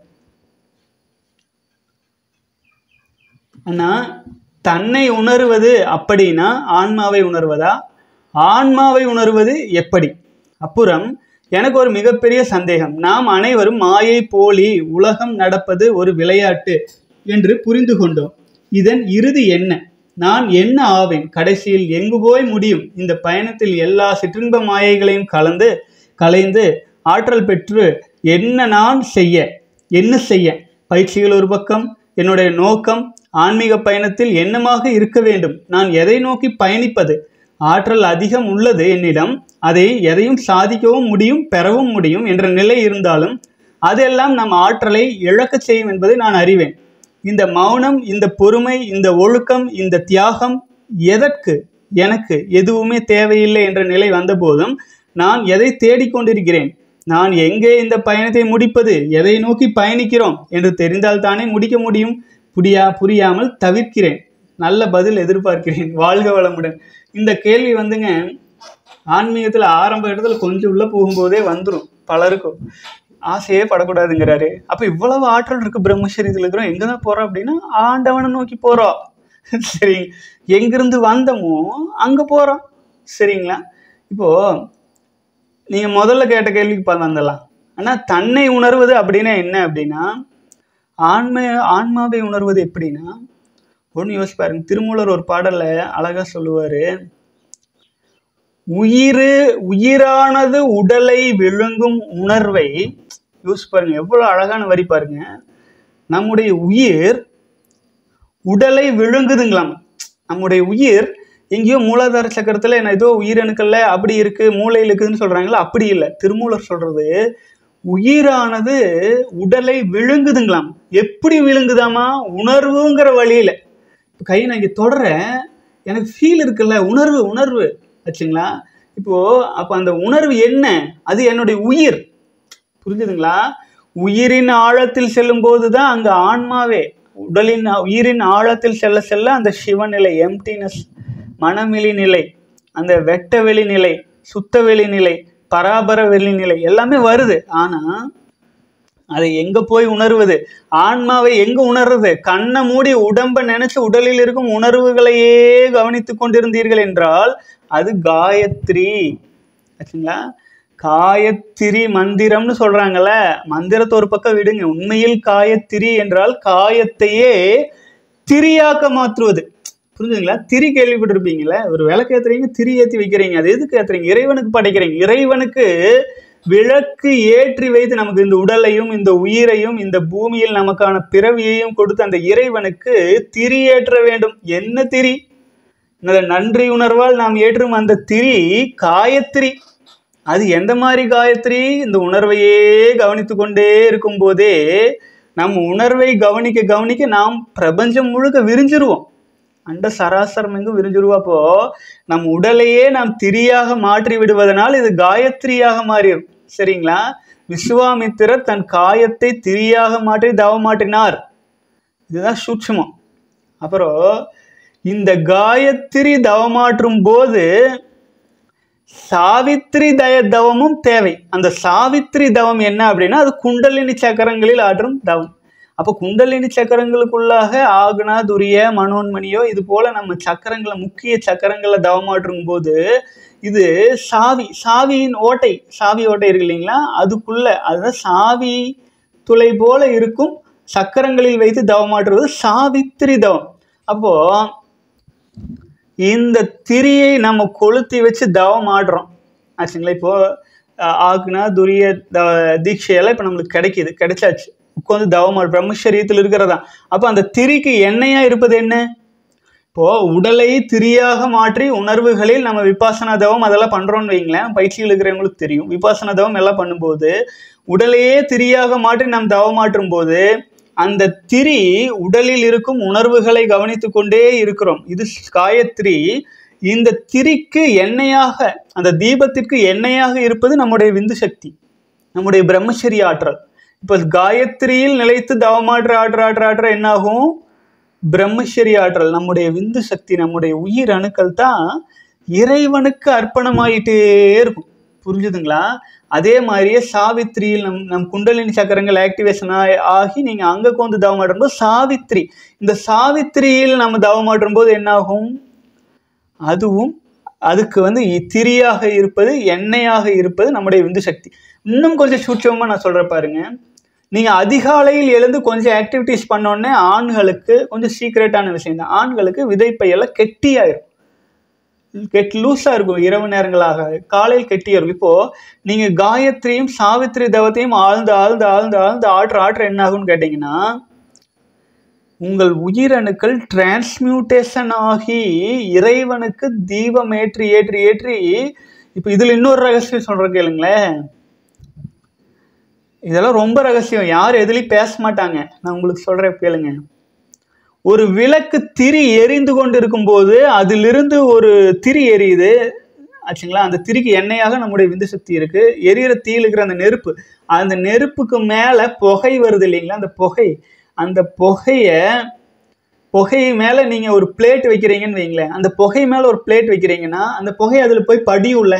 ஆனா தன்னை உணர்வது அப்படின்னா ஆன்மாவை உணர்வதா ஆன்மாவை உணர்வது எப்படி அப்புறம் எனக்கு ஒரு மிகப்பெரிய சந்தேகம் நாம் அனைவரும் மாயை போலி உலகம் நடப்பது ஒரு விளையாட்டு என்று புரிந்து கொண்டோம் இதன் இறுதி என்ன நான் என்ன ஆவேன் கடைசியில் எங்கு போய் முடியும் இந்த பயணத்தில் எல்லா சிற்றின்ப மாயைகளையும் கலந்து கலைந்து ஆற்றல் பெற்று என்ன நான் செய்ய என்ன செய்ய பயிற்சிகள் ஒரு பக்கம் என்னுடைய நோக்கம் ஆன்மீக பயணத்தில் என்னமாக இருக்க வேண்டும் நான் எதை நோக்கி பயணிப்பது ஆற்றல் அதிகம் உள்ளது என்னிடம் அதை எதையும் சாதிக்கவும் முடியும் பெறவும் முடியும் என்ற நிலை இருந்தாலும் அதெல்லாம் நம் ஆற்றலை இழக்கச் செய்யும் என்பதை நான் அறிவேன் இந்த மௌனம் இந்த பொறுமை இந்த ஒழுக்கம் இந்த தியாகம் எதற்கு எனக்கு எதுவுமே தேவையில்லை என்ற நிலை வந்தபோதும் நான் எதை தேடிக்கொண்டிருக்கிறேன் நான் எங்கே இந்த பயணத்தை முடிப்பது எதை நோக்கி பயணிக்கிறோம் என்று தெரிந்தால் தானே முடிக்க முடியும் புரியா புரியாமல் தவிர்க்கிறேன் நல்ல பதில் எதிர்பார்க்கிறேன் வாழ்க வளமுடன் இந்த கேள்வி வந்துங்க ஆன்மீகத்தில் ஆரம்ப இடத்துல கொஞ்சம் உள்ள போகும்போதே வந்துடும் பலருக்கும் ஆசையே படக்கூடாதுங்கிறாரு அப்ப இவ்வளவு ஆற்றல் இருக்கு பிரம்மச்சரியத்தில் இருக்கிறோம் எங்க தான் போறோம் அப்படின்னா ஆண்டவனை நோக்கி போறோம் சரி எங்கிருந்து வந்தோமோ அங்க போறோம் சரிங்களா இப்போ நீங்க முதல்ல கேட்ட கேள்விக்கு பார்த்து வந்துடலாம் ஆனா தன்னை உணர்வது அப்படின்னா என்ன அப்படின்னா ஆன்ம ஆன்மாவை உணர்வது எப்படின்னா ஒன்று யோசிச்சு பாருங்க திருமூலர் ஒரு பாடல்ல அழகா சொல்லுவாரு உயிர் உயிரானது உடலை விழுங்கும் உணர்வை யூஸ் பாருங்க எவ்வளவு அழகான வரி பாருங்க நம்முடைய உயிர் உடலை விழுங்குதுங்களாம் நம்முடைய உயிர் எங்கேயோ மூலாதார சக்கரத்துல என்ன ஏதோ உயிரணுக்கள்ல அப்படி இருக்கு மூளையில் இருக்குதுன்னு சொல்றாங்களா அப்படி இல்லை திருமூலர் சொல்றது உயிரானது உடலை விழுங்குதுங்களாம் எப்படி விழுங்குதாமா உணர்வுங்கிற வழியில இப்போ கை நான் இங்கே தொடறேன் எனக்கு ஃபீல் இருக்குல்ல உணர்வு உணர்வு ஆச்சுங்களா இப்போ அப்போ அந்த உணர்வு என்ன அது என்னுடைய உயிர் புரிஞ்சுதுங்களா உயிரின் ஆழத்தில் செல்லும் போது தான் அங்கே ஆன்மாவே உடலின் உயிரின் ஆழத்தில் செல்ல செல்ல அந்த சிவநிலை எம்டினஸ் மனவெளி நிலை அந்த வெட்ட வெளி நிலை சுத்த வெளி நிலை பராபர வெளி நிலை எல்லாமே வருது ஆனா அதை எங்க போய் உணர்வது ஆன்மாவை எங்க உணர்றது கண்ணை மூடி உடம்ப நினைச்சு உடலில் இருக்கும் உணர்வுகளையே கவனித்துக் கொண்டிருந்தீர்கள் என்றால் அது காயத்ரி ஆச்சுங்களா காயத்திரி மந்திரம்னு சொல்றாங்கல்ல மந்திரத்தை ஒரு பக்கம் விடுங்க உண்மையில் காயத்திரி என்றால் காயத்தையே திரியாக்க மாற்றுவது புரிஞ்சுங்களா திரி கேள்விப்பட்டிருப்பீங்களே ஒரு விளக்கு ஏத்துறீங்க திரி ஏற்றி வைக்கிறீங்க அது எதுக்கு ஏத்துறீங்க இறைவனுக்கு படைக்கிறீங்க இறைவனுக்கு விளக்கு ஏற்றி வைத்து நமக்கு இந்த உடலையும் இந்த உயிரையும் இந்த பூமியில் நமக்கான பிறவியையும் கொடுத்து அந்த இறைவனுக்கு திரி ஏற்ற வேண்டும் என்ன திரி இந்த நன்றி உணர்வால் நாம் ஏற்றும் அந்த திரி காயத்ரி அது எந்த மாதிரி காயத்ரி இந்த உணர்வையே கவனித்து கொண்டே இருக்கும் போதே நம் உணர்வை கவனிக்க கவனிக்க நாம் பிரபஞ்சம் முழுக்க விரிஞ்சிருவோம் அண்ட சராசரம் எங்கும் விரிஞ்சிருவா அப்போ நம் உடலையே நாம் திரியாக மாற்றி விடுவதனால் இது காயத்ரியாக மாறிடும் சரிங்களா விஸ்வாமித்திரர் தன் காயத்தை திரியாக மாற்றி தவம் மாற்றினார் இதுதான் சூட்சமம் அப்புறம் இந்த காயத்ரி தவமாற்றும் போது சாவித்ரி தய தவமும் தேவை அந்த சாவித்ரி தவம் என்ன அப்படின்னா அது குண்டலினி சக்கரங்களில் ஆற்றும் தவம் அப்போ குண்டலினி சக்கரங்களுக்குள்ளாக ஆகுனா துரிய மனோன்மணியோ இது போல நம்ம சக்கரங்களை முக்கிய சக்கரங்களை தவமாற்றும் போது இது சாவி சாவியின் ஓட்டை சாவி ஓட்டை இருக்கு இல்லைங்களா அதுக்குள்ள அதுதான் சாவி துளை போல இருக்கும் சக்கரங்களில் வைத்து தவமாற்றுவது சாவித்திரி தவம் அப்போ இந்த திரியை நம்ம கொளுத்தி வச்சு தவம் ஆடுறோம் ஆச்சுங்களா இப்போ அஹ், ஆக்னா துரிய த தீட்சையெல்லாம் இப்போ நம்மளுக்கு கிடைக்கிது கிடைச்சாச்சு உட்காந்து தவம் ஆடு பிரம்மச்சரியத்தில் இருக்கிறதா அப்போ அந்த திரிக்கு எண்ணெயா இருப்பது என்ன இப்போ உடலை திரியாக மாற்றி உணர்வுகளில் நம்ம விபாசனா தவம் அதெல்லாம் பண்றோம்னு வைங்களேன் பயிற்சிகள் இருக்கிறவங்களுக்கு தெரியும் விபாசனா தவம் எல்லாம் பண்ணும்போது உடலையே திரியாக மாற்றி நாம் தவம் மாற்றும் போது அந்த திரி உடலில் இருக்கும் உணர்வுகளை கவனித்துக் கொண்டே இருக்கிறோம் இது காயத்ரி இந்த திரிக்கு எண்ணெயாக அந்த தீபத்திற்கு எண்ணெயாக இருப்பது நம்முடைய விந்து சக்தி நம்முடைய பிரம்மச்சரிய ஆற்றல் இப்போ காயத்ரியில் நிலைத்து தவமாற்ற ஆற்ற ஆற்ற ஆற்ற என்னாகும் பிரம்மச்சரிய ஆற்றல் நம்முடைய விந்து சக்தி நம்முடைய உயிர் அணுக்கள் தான் இறைவனுக்கு அர்ப்பணமாயிட்டே இருக்கும் புரிஞ்சுதுங்களா அதே மாதிரியே சாவித்திரியில் நம் நம் குண்டலினி சக்கரங்கள் ஆக்டிவேஷன் ஆகி நீங்கள் அங்கே கொண்டு தவம் ஆடும்போது சாவித்திரி இந்த சாவித்திரியில் நம்ம தவம் ஆடும்போது என்னாகும் அதுவும் அதுக்கு வந்து இ- திரியாக இருப்பது எண்ணெயாக இருப்பது நம்முடைய விந்து சக்தி இன்னும் கொஞ்சம் சூட்சமாக நான் சொல்கிறேன் பாருங்க நீங்கள் அதிகாலையில் எழுந்து கொஞ்சம் ஆக்டிவிட்டீஸ் பண்ணோடனே ஆண்களுக்கு கொஞ்சம் சீக்ரெட்டான விஷயம் தான் ஆண்களுக்கு விதைப்பையெல்லாம் கெட்டியாயிரும் கெட் லூஸாக இருக்கும் இரவு நேரங்களாக காலையில் கெட்டியாக இருக்கும் இப்போது நீங்கள் காயத்ரியும் சாவித்திரி தவத்தையும் ஆழ்ந்து ஆழ்ந்து ஆழ்ந்து ஆழ்ந்து ஆற்ற ஆற்ற என்ன ஆகும்னு கேட்டிங்கன்னா உங்கள் உயிரணுக்கள் டிரான்ஸ்மியூட்டேஷன் ஆகி இறைவனுக்கு தீபம் ஏற்றி ஏற்றி ஏற்றி இப்போ இதில் இன்னொரு ரகசியம் சொல்கிறேன் கேளுங்களேன் இதெல்லாம் ரொம்ப ரகசியம் யார் எதுலேயும் பேச மாட்டாங்க நான் உங்களுக்கு சொல்கிறேன் கேளுங்க ஒரு விளக்கு திரி எரிந்து கொண்டு இருக்கும்போது அதிலிருந்து ஒரு திரி எரியுது ஆச்சுங்களா அந்த திரிக்கு எண்ணெயாக நம்முடைய விந்து சக்தி இருக்கு எரியிற தீயில் இருக்கிற அந்த நெருப்பு அந்த நெருப்புக்கு மேலே புகை வருது இல்லைங்களா அந்த புகை அந்த புகைய புகை மேலே நீங்கள் ஒரு பிளேட் வைக்கிறீங்கன்னு வைங்களேன் அந்த புகை மேலே ஒரு பிளேட் வைக்கிறீங்கன்னா அந்த புகை அதில் போய் படியும்ல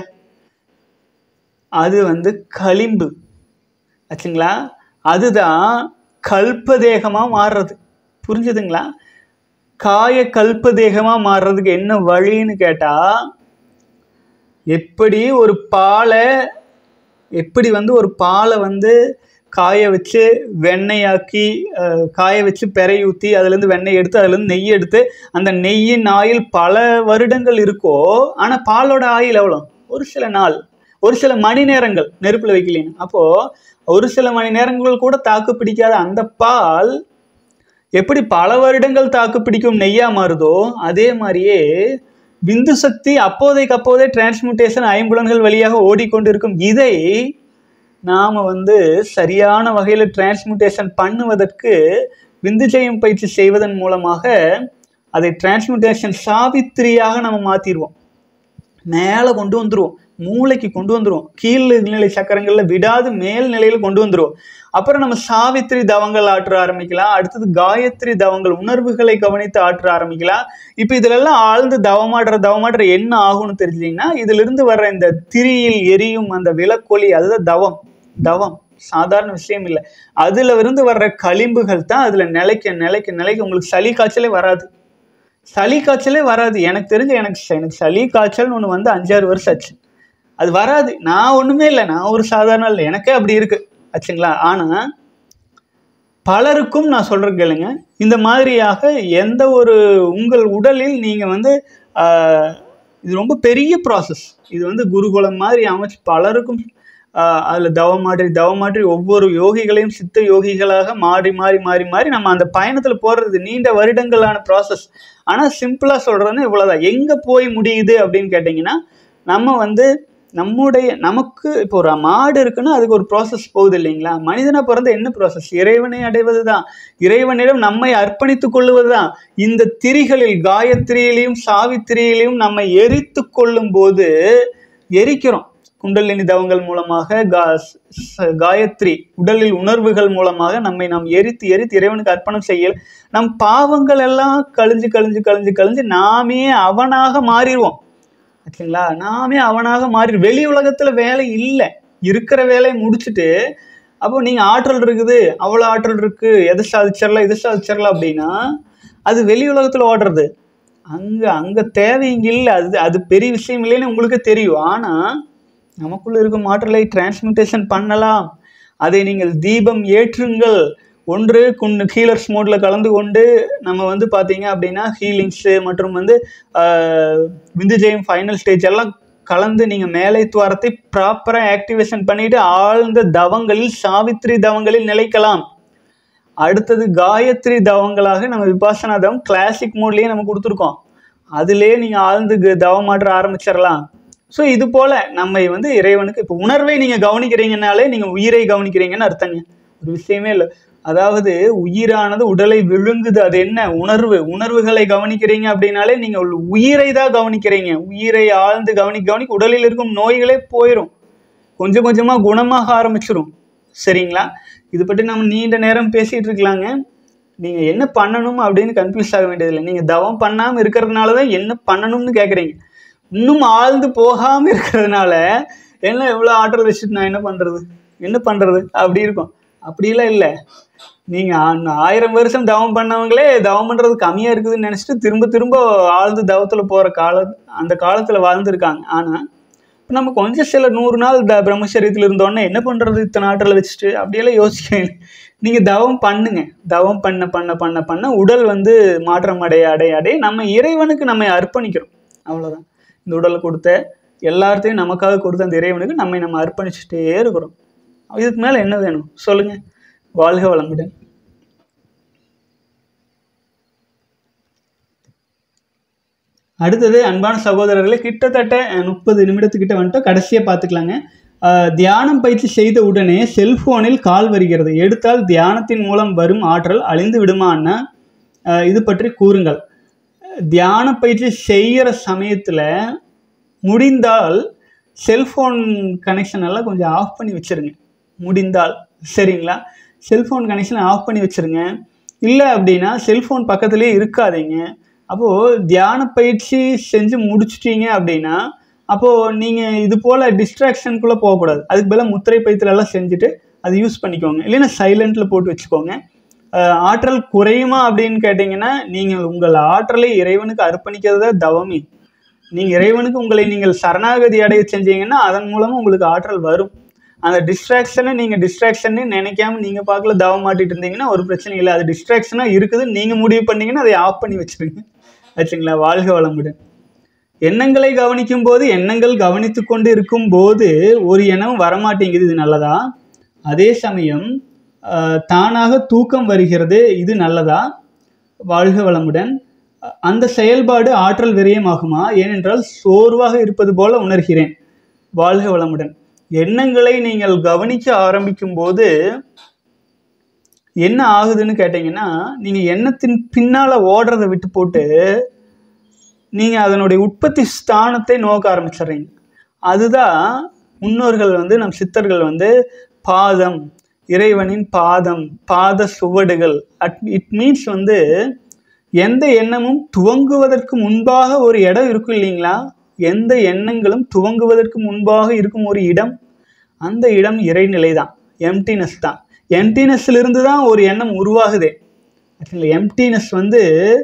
அது வந்து களிம்பு ஆச்சுங்களா அதுதான் கல்பதேகமாக மாறுறது புரிஞ்சுதுங்களா காய கல்பதேகமாக மாறுறதுக்கு என்ன வழின்னு கேட்டால் எப்படி ஒரு பாலை எப்படி வந்து ஒரு பாலை வந்து காய வச்சு வெண்ணெயாக்கி அஹ், காய வச்சு பெறை ஊற்றி அதுலேருந்து வெண்ணெய் எடுத்து அதுலேருந்து நெய் எடுத்து அந்த நெய்யின் ஆயில் பல வருடங்கள் இருக்கோ ஆனால் பாலோட ஆயில் எவ்வளோ ஒரு சில நாள் ஒரு சில மணி நேரங்கள் நெருப்பில் வைக்கலீங்க அப்போது ஒரு சில மணி நேரங்கள் கூட தாக்கு பிடிக்காத அந்த பால் எப்படி பல வருடங்கள் தாக்கு பிடிக்கும் நெய்யா மாறுதோ அதே மாதிரியே விந்து சக்தி அப்போதைக்கு அப்போதே டிரான்ஸ்மியூட்டேஷன் ஐம்புலன்கள் வழியாக ஓடிக்கொண்டிருக்கும் இதை நாம் வந்து சரியான வகையில் டிரான்ஸ்மியூட்டேஷன் பண்ணுவதற்கு விந்து ஜெயம் பயிற்சி செய்வதன் மூலமாக அதை டிரான்ஸ்மியூட்டேஷன் சாவித்திரியாக நம்ம மாற்றிடுவோம் மேலே கொண்டு வந்துருவோம் மூளைக்கு கொண்டு வந்துருவோம் கீழ் நிலை சக்கரங்களில் விடாது மேல் நிலையில் கொண்டு வந்துருவோம் அப்புறம் நம்ம சாவித்திரி தவங்கள் ஆற்ற ஆரம்பிக்கலாம் அடுத்தது காயத்ரி தவங்கள் உணர்வுகளை கவனித்து ஆற்ற ஆரம்பிக்கலாம் இப்போ இதுலெல்லாம் ஆழ்ந்து தவமாடுற தவமாடுற என்ன ஆகும்னு தெரிஞ்சிங்கன்னா இதிலிருந்து வர்ற இந்த திரியில் எரியும் அந்த விளக்கொலி அதுதான் தவம் தவம் சாதாரண விஷயம் இல்லை அதுல இருந்து வர்ற களிம்புகள் தான் அதுல நிலைக்க நிலைக்க நிலைக்க உங்களுக்கு சளி காய்ச்சலே வராது சளி காய்ச்சலே வராது எனக்கு தெரிஞ்ச எனக்கு ச- எனக்கு சளி காய்ச்சல்னு ஒன்று வந்து அஞ்சாறு வருஷம் ஆச்சு அது வராது நான் ஒன்றுமே இல்லை நான் ஒரு சாதாரண இல்லை எனக்கே அப்படி இருக்கு ஆச்சுங்களா ஆனால் பலருக்கும் நான் சொல்கிறேன் கேளுங்க இந்த மாதிரியாக எந்த ஒரு உங்கள் உடலில் நீங்கள் வந்து ஆஹ், இது ரொம்ப பெரிய ப்ராசஸ் இது வந்து குருகுலம் மாதிரி அமைச்சு பலருக்கும் அதில் தவமாற்றி தவமாற்றி ஒவ்வொரு யோகிகளையும் சித்த யோகிகளாக மாறி மாறி மாறி மாறி நம்ம அந்த பயணத்தில் போகிறது நீண்ட வருடங்களான ப்ராசஸ் ஆனால் சிம்பிளாக சொல்கிறதுன்னு இவ்வளோதான் எங்கே போய் முடியுது அப்படின்னு கேட்டிங்கன்னா நம்ம வந்து நம்முடைய நமக்கு இப்போ ஒரு மாடு இருக்குன்னா அதுக்கு ஒரு ப்ராசஸ் போகுது இல்லைங்களா மனிதனா பிறந்த என்ன ப்ராசஸ் இறைவனை அடைவது தான் இறைவனிடம் நம்மை அர்ப்பணித்துக் கொள்வது தான் இந்த திரிகளில் காயத்ரியிலையும் சாவித்திரியிலையும் நம்மை எரித்து கொள்ளும் போது எரிக்கிறோம் குண்டலினி தவங்கள் மூலமாக கா ச- காயத்ரி உடலில் உணர்வுகள் மூலமாக நம்மை நாம் எரித்து எரித்து இறைவனுக்கு அர்ப்பணம் செய்ய நம் பாவங்கள் எல்லாம் கழிஞ்சு கழிஞ்சு கழிஞ்சு கழிஞ்சு நாமே அவனாக மாறிடுவோம் ஆச்சுங்களா நாமே அவனாக மாறி வெளி உலகத்துல வேலை இல்லை இருக்கிற வேலையை முடிச்சுட்டு அப்போ நீங்க ஆற்றல் இருக்குது அவ்வளோ ஆற்றல் இருக்கு எதை சாதிச்சிடலாம் இது சாதிச்சிடலாம் அப்படின்னா அது வெளி உலகத்துல ஓடுறது அங்க அங்க தேவை இங்க இல்லை அது அது பெரிய விஷயம் இல்லைன்னு உங்களுக்கு தெரியும் ஆனா நமக்குள்ள இருக்கும் ஆற்றலை டிரான்ஸ்மிட்டேஷன் பண்ணலாம் அதை நீங்கள் தீபம் ஏற்றுங்கள் ஒன்று குண்டு ஹீலர்ஸ் மோடில் கலந்து கொண்டு நம்ம வந்து பார்த்தீங்க அப்படின்னா ஹீலிங்ஸு மற்றும் வந்து ஆஹ், விந்து ஜெயம் ஃபைனல் ஸ்டேஜ் எல்லாம் கலந்து நீங்கள் மேலை துவாரத்தை ப்ராப்பராக ஆக்டிவேஷன் பண்ணிட்டு ஆழ்ந்த தவங்களில் சாவித்திரி தவங்களில் நிலைக்கலாம் அடுத்தது காயத்ரி தவங்களாக நம்ம விபாசனா தவம் கிளாசிக் மோட்லேயே நம்ம கொடுத்துருக்கோம் அதுலேயே நீங்கள் ஆழ்ந்து க- தவம் மாற்ற ஆரம்பிச்சிடலாம் ஸோ இது போல நம்ம வந்து இறைவனுக்கு இப்போ உணர்வை நீங்கள் கவனிக்கிறீங்கனாலே நீங்கள் உயிரை கவனிக்கிறீங்கன்னு அர்த்தங்க ஒரு விஷயமே இல்லை அதாவது உயிரானது உடலை விழுங்குது அது என்ன உணர்வு உணர்வுகளை கவனிக்கிறீங்க அப்படின்னாலே நீங்கள் ஒரு உயிரை தான் கவனிக்கிறீங்க உயிரை ஆழ்ந்து கவனிக்க கவனிக்க உடலில் இருக்கும் நோய்களே போயிடும் கொஞ்சம் கொஞ்சமாக குணமாக ஆரம்பிச்சிரும் சரிங்களா இது பற்றி நம்ம நீண்ட நேரம் பேசிகிட்டு இருக்கலாங்க நீங்கள் என்ன பண்ணணும் அப்படின்னு கன்ஃபியூஸ் ஆக வேண்டியதில்லை நீங்கள் தவம் பண்ணாமல் இருக்கிறதுனால தான் என்ன பண்ணணும்னு கேட்குறீங்க இன்னும் ஆழ்ந்து போகாமல் இருக்கிறதுனால என்ன எவ்வளோ ஆற்றல் வச்சுட்டு நான் என்ன பண்ணுறது என்ன பண்ணுறது அப்படி இருக்கும் அப்படிலாம் இல்லை நீங்கள் ஆயிரம் வருஷம் தவம் பண்ணவங்களே தவம் பண்ணுறது கம்மியாக இருக்குதுன்னு நினச்சிட்டு திரும்ப திரும்ப ஆழ்ந்து தவத்தில் போகிற கால அந்த காலத்தில் வாழ்ந்துருக்காங்க ஆனால் இப்போ நம்ம கொஞ்சம் சில நூறு நாள் த பிரம்மச்சரியத்தில் இருந்தோன்னே என்ன பண்ணுறது இத்தனை ஆற்றலை வச்சுட்டு அப்படியெல்லாம் யோசிக்க நீங்கள் தவம் பண்ணுங்க தவம் பண்ண பண்ண பண்ண பண்ண உடல் வந்து மாற்றம் அடைய அடைய அடைய நம்ம இறைவனுக்கு நம்ம அர்ப்பணிக்கிறோம் அவ்வளோதான் இந்த உடலை கொடுத்த எல்லாத்தையும் நமக்காக கொடுத்த அந்த இறைவனுக்கு நம்மை நம்ம அர்ப்பணிச்சுட்டே இருக்கிறோம் இதுக்கு மேலே என்ன வேணும் சொல்லுங்கள் வாழ்க வளமுடன் அடுத்தது அன்பான சகோதரர்களே கிட்டத்தட்ட முப்பது நிமிடத்துக்கிட்ட வந்துட்டு கடைசியாக பார்த்துக்கலாங்க அஹ், தியானம் பயிற்சி செய்த உடனே செல்போனில் கால் வருகிறது எடுத்தால் தியானத்தின் மூலம் வரும் ஆற்றல் அழிந்து விடுமான்னா அஹ், இது பற்றி கூறுங்கள் தியான பயிற்சி செய்கிற சமயத்தில் முடிந்தால் செல்ஃபோன் கனெக்ஷன் எல்லாம் கொஞ்சம் ஆஃப் பண்ணி வச்சிருங்க முடிந்தால் சரிங்களா செல்ஃபோன் கனெக்ஷன் ஆஃப் பண்ணி வச்சிருங்க இல்லை அப்படின்னா செல்ஃபோன் பக்கத்துலேயே இருக்காதீங்க அப்போது தியான பயிற்சி செஞ்சு முடிச்சிட்டீங்க அப்படின்னா அப்போது நீங்கள் இது போல் டிஸ்ட்ராக்ஷனுக்குள்ளே போகக்கூடாது அதுக்கு பதிலாக முத்திரை பயிற்சில எல்லாம் செஞ்சுட்டு அதை யூஸ் பண்ணிக்கோங்க இல்லைன்னா சைலண்ட்டில் போட்டு வச்சுக்கோங்க அஹ் ஆற்றல் குறையுமா அப்படின்னு கேட்டிங்கன்னா நீங்கள் உங்கள் ஆற்றலை இறைவனுக்கு அர்ப்பணிக்கிறத தவமி நீங்கள் இறைவனுக்கு உங்களை நீங்கள் சரணாகதி அடைய செஞ்சீங்கன்னா அதன் மூலமாக உங்களுக்கு ஆற்றல் வரும் அந்த டிஸ்ட்ராக்ஷனை நீங்கள் டிஸ்ட்ராக்ஷன்னு நினைக்காம நீங்கள் பார்க்கல தவம் மாட்டிட்டு இருந்தீங்கன்னா ஒரு பிரச்சனை இல்லை அது டிஸ்ட்ராக்ஷனாக இருக்குது நீங்கள் முடிவு பண்ணீங்கன்னா அதை ஆஃப் பண்ணி வச்சிருங்க ஆச்சுங்களா வாழ்க வளமுடன் எண்ணங்களை கவனிக்கும் போது எண்ணங்கள் கவனித்து கொண்டு இருக்கும் போது ஒரு எண்ணம் வரமாட்டேங்குது இது நல்லதா அதே சமயம் ஆஹ், தானாக தூக்கம் வருகிறது இது நல்லதா வாழ்க வளமுடன் அ- அந்த செயல்பாடு ஆற்றல் விரயமாகுமா ஏனென்றால் சோர்வாக இருப்பது போல உணர்கிறேன் வாழ்க வளமுடன் எண்ணங்களை நீங்கள் கவனிக்க ஆரம்பிக்கும் போது என்ன ஆகுதுன்னு கேட்டிங்கன்னா நீங்கள் எண்ணத்தின் பின்னால் ஓடுறதை விட்டு போட்டு நீங்கள் அதனுடைய உற்பத்தி ஸ்தானத்தை நோக்க ஆரம்பிச்சிடுறீங்க அதுதான் முன்னோர்கள் வந்து நம் சித்தர்கள் வந்து பாதம் இறைவனின் பாதம் பாத சுவடுகள் அட் இட் மீன்ஸ் வந்து எந்த எண்ணமும் துவங்குவதற்கு முன்பாக ஒரு இடம் இருக்கும் இல்லைங்களா எந்த எண்ணங்களும் துவங்குவதற்கு முன்பாக இருக்கும் ஒரு இடம் அந்த இடம் இறைநிலை தான் எம்டினஸ் தான் எம்டினஸ்ல இருந்து தான் ஒரு எண்ணம் உருவாகுதே ஆக்சுவலி எம்டினஸ் வந்து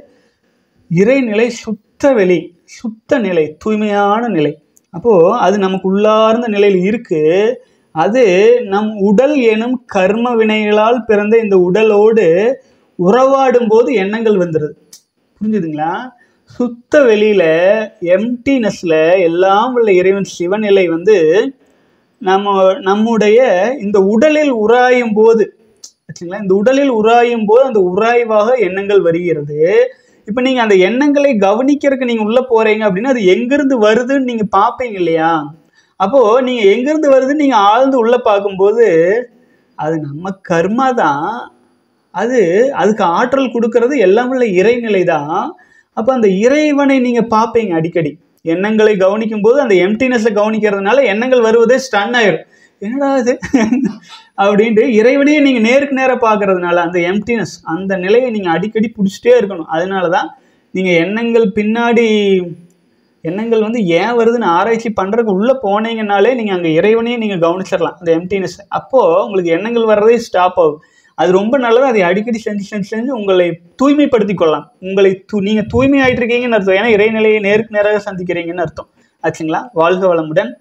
இறைநிலை சுத்த வெளி சுத்த நிலை தூய்மையான நிலை அப்போது அது நமக்கு உள்ளார்ந்த நிலையில் இருக்கு அது நம் உடல் எனும் கர்ம வினைகளால் பிறந்த இந்த உடலோடு உறவாடும் போது எண்ணங்கள் வந்துடுது புரிஞ்சுதுங்களா சுத்த வெளியில எம்டினஸ்ல எல்லாம் உள்ள இறைவன் சிவநிலை வந்து நம்ம நம்முடைய இந்த உடலில் உராயும் போது ஆச்சுங்களா இந்த உடலில் உராயும் போது அந்த உராய்வாக எண்ணங்கள் வருகிறது இப்போ நீங்கள் அந்த எண்ணங்களை கவனிக்கிறதுக்கு நீங்கள் உள்ளே போகிறீங்க அப்படின்னா அது எங்கேருந்து வருதுன்னு நீங்கள் பார்ப்பீங்க இல்லையா அப்போது நீங்கள் எங்கேருந்து வருதுன்னு நீங்கள் ஆழ்ந்து உள்ளே பார்க்கும்போது அது நம்ம கர்மா தான் அது அதுக்கு ஆற்றல் கொடுக்கறது எல்லாம் உள்ள இறைநிலை தான் அப்போ அந்த இறைவனை நீங்கள் பார்ப்பீங்க அடிக்கடி எண்ணங்களை கவனிக்கும் போது அந்த எம்டினஸை கவனிக்கிறதுனால எண்ணங்கள் வருவதே ஸ்டன் ஆயிடும் என்னடா இது அப்படின்ட்டு இறைவனையே நீங்கள் நேருக்கு நேராக பார்க்கறதுனால அந்த எம்டினஸ் அந்த நிலையை நீங்கள் அடிக்கடி பிடிச்சிட்டே இருக்கணும் அதனால தான் நீங்கள் எண்ணங்கள் பின்னாடி எண்ணங்கள் வந்து ஏன் வருதுன்னு ஆராய்ச்சி பண்ணுறதுக்கு உள்ளே போனீங்கனாலே நீங்கள் அங்கே இறைவனையே நீங்கள் கவனிச்சிடலாம் அந்த எம்டினஸ் அப்போது உங்களுக்கு எண்ணங்கள் வர்றதே ஸ்டாப் ஆகும் அது ரொம்ப நல்லது அதை அடிக்கடி செஞ்சு செஞ்சு செஞ்சு உங்களை தூய்மைப்படுத்திக் கொள்ளலாம் உங்களை தூ நீங்கள் தூய்மை ஆயிட்டு இருக்கீங்கன்னு அர்த்தம் ஏன்னா இறைநிலையை நேருக்கு நேராக சந்திக்கிறீங்கன்னு அர்த்தம் ஆச்சுங்களா வாழ்க வளமுடன்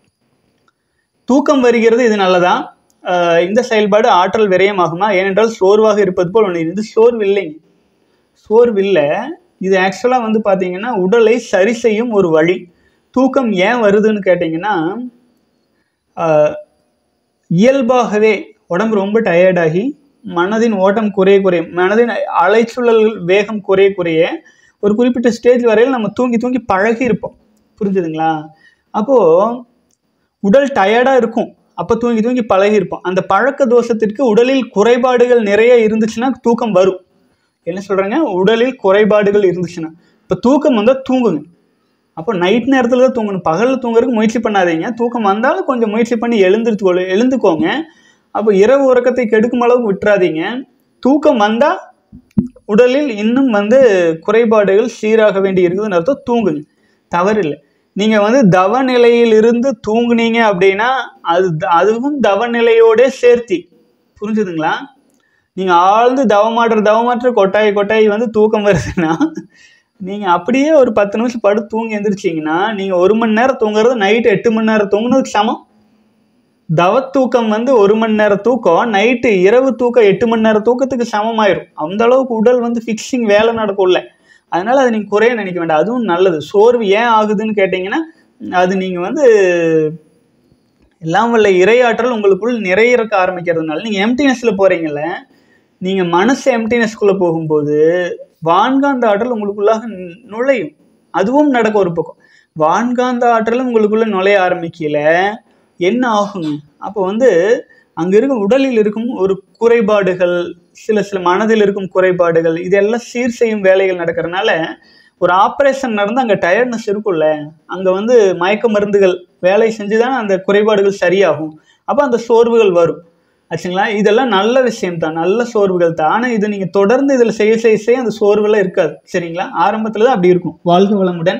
தூக்கம் வருகிறது இது நல்லதா ஆஹ் இந்த செயல்பாடு ஆற்றல் விரயமாகுமா ஏனென்றால் சோர்வாக இருப்பது போல் ஒன்று இது சோர்வு இல்லைங்க சோர்வு இல்லை இது ஆக்சுவலாக வந்து பார்த்தீங்கன்னா உடலை சரி செய்யும் ஒரு வழி தூக்கம் ஏன் வருதுன்னு கேட்டிங்கன்னா ஆஹ் இயல்பாகவே உடம்பு ரொம்ப டயர்டாகி மனதின் ஓட்டம் குறைய குறைய மனதின் அலைச்சுழல்கள் வேகம் குறைய குறைய ஒரு குறிப்பிட்ட ஸ்டேஜ் வரையில் நம்ம தூங்கி தூங்கி பழகி இருப்போம் புரிஞ்சுதுங்களா அப்போது உடல் டயர்டாக இருக்கும் அப்போ தூங்கி தூங்கி பழகி இருப்போம் அந்த பழக்க தோஷத்திற்கு உடலில் குறைபாடுகள் நிறைய இருந்துச்சுன்னா தூக்கம் வரும் என்ன சொல்கிறேங்க உடலில் குறைபாடுகள் இருந்துச்சுன்னா இப்போ தூக்கம் வந்தால் தூங்குங்க அப்போ நைட் நேரத்தில் தான் தூங்கணும் பகலில் தூங்குறதுக்கு முயற்சி பண்ணாதீங்க தூக்கம் வந்தாலும் கொஞ்சம் முயற்சி பண்ணி எழுந்திருத்துக்கொள்ள எழுந்துக்கோங்க அப்போ இரவு உறக்கத்தை கெடுக்கும் அளவுக்கு விட்டுறாதீங்க தூக்கம் வந்தால் உடலில் இன்னும் வந்து குறைபாடுகள் சீராக வேண்டி இருக்குதுன்னு அர்த்தம் தூங்குங்க தவறில்லை நீங்கள் வந்து தவ நிலையிலிருந்து தூங்குனீங்க அப்படின்னா அது அதுவும் தவ நிலையோடே சேர்த்தி புரிஞ்சுதுங்களா நீங்கள் ஆழ்ந்து தவமாற்ற தவமாற்ற கொட்டாய் கொட்டாய் வந்து தூக்கம் வருதுன்னா நீங்கள் அப்படியே ஒரு பத்து நிமிஷம் படுத்து தூங்கி எந்திரிச்சிங்கன்னா நீங்கள் ஒரு மணி நேரம் தூங்குறது நைட்டு எட்டு மணி நேரம் தூங்குனதுக்கு சமம் தவத்தூக்கம் வந்து ஒரு மணி நேரம் தூக்கம் நைட்டு இரவு தூக்கம் எட்டு மணி நேரம் தூக்கத்துக்கு சமமாயிரும் அந்த அளவுக்கு உடல் வந்து ஃபிக்ஸிங் வேலை நடக்கும்ல அதனால அதை நீங்கள் குறைய நினைக்க வேண்டாம் அதுவும் நல்லது சோர்வு ஏன் ஆகுதுன்னு கேட்டிங்கன்னா அது நீங்கள் வந்து எல்லாம் வல்ல இறையாற்றல் உங்களுக்குள் நிறையிறக்க ஆரம்பிக்கிறதுனால நீங்கள் எம்டினஸில் போகிறீங்கல்ல நீங்கள் மனசு எம்டினஸ்குள்ளே போகும்போது வான்காந்த ஆற்றல் உங்களுக்குள்ளாக நு- நுழையும் அதுவும் நடக்கும் ஒரு பக்கம் வான்காந்த ஆற்றலும் உங்களுக்குள்ள நுழைய ஆரம்பிக்கல என்ன ஆகுங்க அப்போ வந்து அங்க இருக்கும் உடலில் இருக்கும் ஒரு குறைபாடுகள் சில சில மனதில் இருக்கும் குறைபாடுகள் இதெல்லாம் சீர் செய்யும் வேலைகள் நடக்கிறனால ஒரு ஆப்ரேஷன் நடந்து அங்கே டயர்ட்னஸ் இருக்கும்ல அங்கே வந்து மயக்க மருந்துகள் வேலை செஞ்சு தான் அந்த குறைபாடுகள் சரியாகும் அப்போ அந்த சோர்வுகள் வரும் ஆச்சுங்களா இதெல்லாம் நல்ல விஷயம் தான் நல்ல சோர்வுகள் தான் ஆனால் இது நீங்கள் தொடர்ந்து இதில் செய்ய செய்ய செய்ய அந்த சோர்வுலாம் இருக்காது சரிங்களா ஆரம்பத்தில் தான் அப்படி இருக்கும் வாழ்க வளமுடன்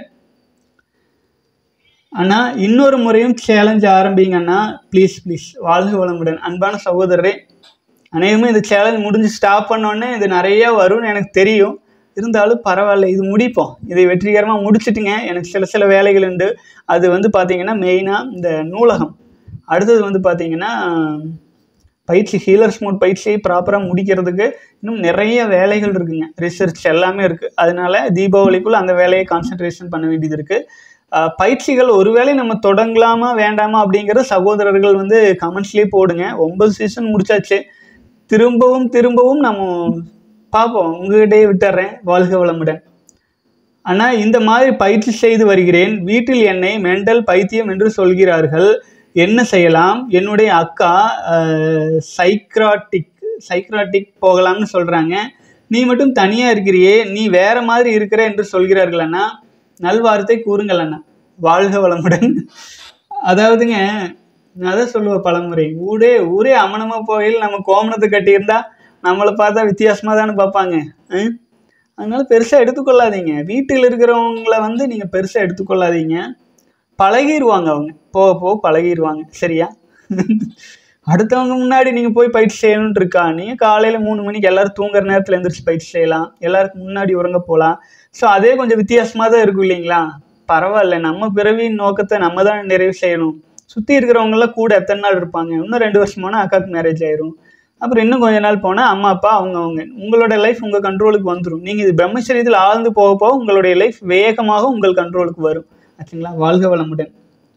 அண்ணா இன்னொரு முறையும் சேலஞ்ச் ஆரம்பிங்கன்னா ப்ளீஸ் ப்ளீஸ் வாழ்க வளமுடன் அன்பான சகோதரரே அநேகமாக இந்த சேலஞ்ச் முடிஞ்சு ஸ்டாப் பண்ணோடனே இது நிறைய வரும்னு எனக்கு தெரியும் இருந்தாலும் பரவாயில்ல இது முடிப்போம் இதை வெற்றிகரமாக முடிச்சிட்டுங்க எனக்கு சில சில வேலைகள் உண்டு அது வந்து பார்த்தீங்கன்னா மெயினாக இந்த நூலகம் அடுத்தது வந்து பார்த்தீங்கன்னா பயிற்சி ஹீலர்ஸ் மோட் பயிற்சியை ப்ராப்பராக முடிக்கிறதுக்கு இன்னும் நிறைய வேலைகள் இருக்குங்க ரிசர்ச் எல்லாமே இருக்குது அதனால தீபாவளிக்குள்ள அந்த வேலையை கான்சென்ட்ரேஷன் பண்ண வேண்டியது இருக்குது பயிற்சிகள் ஒருவேளை நம்ம தொடங்கலாமா வேண்டாமா அப்படிங்கிற சகோதரர்கள் வந்து கமெண்ட்ஸ்லேயே போடுங்க ஒன்பது சீசன் முடிச்சாச்சு திரும்பவும் திரும்பவும் நம்ம பார்ப்போம் உங்ககிட்டயே விட்டுறேன் வாழ்க வளமுடன் ஆனால் இந்த மாதிரி பயிற்சி செய்து வருகிறேன் வீட்டில் என்னை மெண்டல் பைத்தியம் என்று சொல்கிறார்கள் என்ன செய்யலாம் என்னுடைய அக்கா சைக்ராட்டிக் சைக்ராட்டிக் போகலாம்னு சொல்கிறாங்க நீ மட்டும் தனியாக இருக்கிறியே நீ வேற மாதிரி இருக்கிற என்று சொல்கிறார்கள் அண்ணா நல்வார்த்தை கூறுங்கள் அண்ணா வாழ்க வளமுடன் அதாவதுங்க நான் அதான் சொல்லுவேன் பழமுறை ஊரே ஊரே அமனமாக போகையில் நம்ம கோமணத்தை கட்டியிருந்தா நம்மளை பார்த்தா வித்தியாசமாக தானே பார்ப்பாங்க ம்? அதனால பெருசாக எடுத்துக்கொள்ளாதீங்க வீட்டில் இருக்கிறவங்கள வந்து நீங்கள் பெருசாக எடுத்துக்கொள்ளாதீங்க பழகிடுவாங்க அவங்க போக போக பழகிடுவாங்க சரியா அடுத்தவங்க முன்னாடி நீங்கள் போய் பயிற்சி செய்யணும்னு இருக்கா நீங்கள் காலையில் மூணு மணிக்கு எல்லாரும் தூங்குற நேரத்தில் எந்திரிச்சு பயிற்சி செய்யலாம் எல்லாருக்கும் முன்னாடி உறங்க போகலாம் ஸோ அதே கொஞ்சம் வித்தியாசமாக தான் இருக்கும் இல்லைங்களா பரவாயில்ல நம்ம பிறவியின் நோக்கத்தை நம்ம தான் நிறைவு செய்யணும் சுற்றி இருக்கிறவங்களாம் கூட எத்தனை நாள் இருப்பாங்க இன்னும் ரெண்டு வருஷம் போனால் அக்காவுக்கு மேரேஜ் ஆயிரும் அப்புறம் இன்னும் கொஞ்ச நாள் போனால் அம்மா அப்பா அவங்க அவங்க உங்களோட லைஃப் உங்கள் கண்ட்ரோலுக்கு வந்துடும் நீங்கள் இது பிரம்மச்சரியத்தில் ஆழ்ந்து போக போக உங்களுடைய லைஃப் வேகமாக உங்கள் கண்ட்ரோலுக்கு வரும் ஆச்சுங்களா வாழ்க வளமுடன்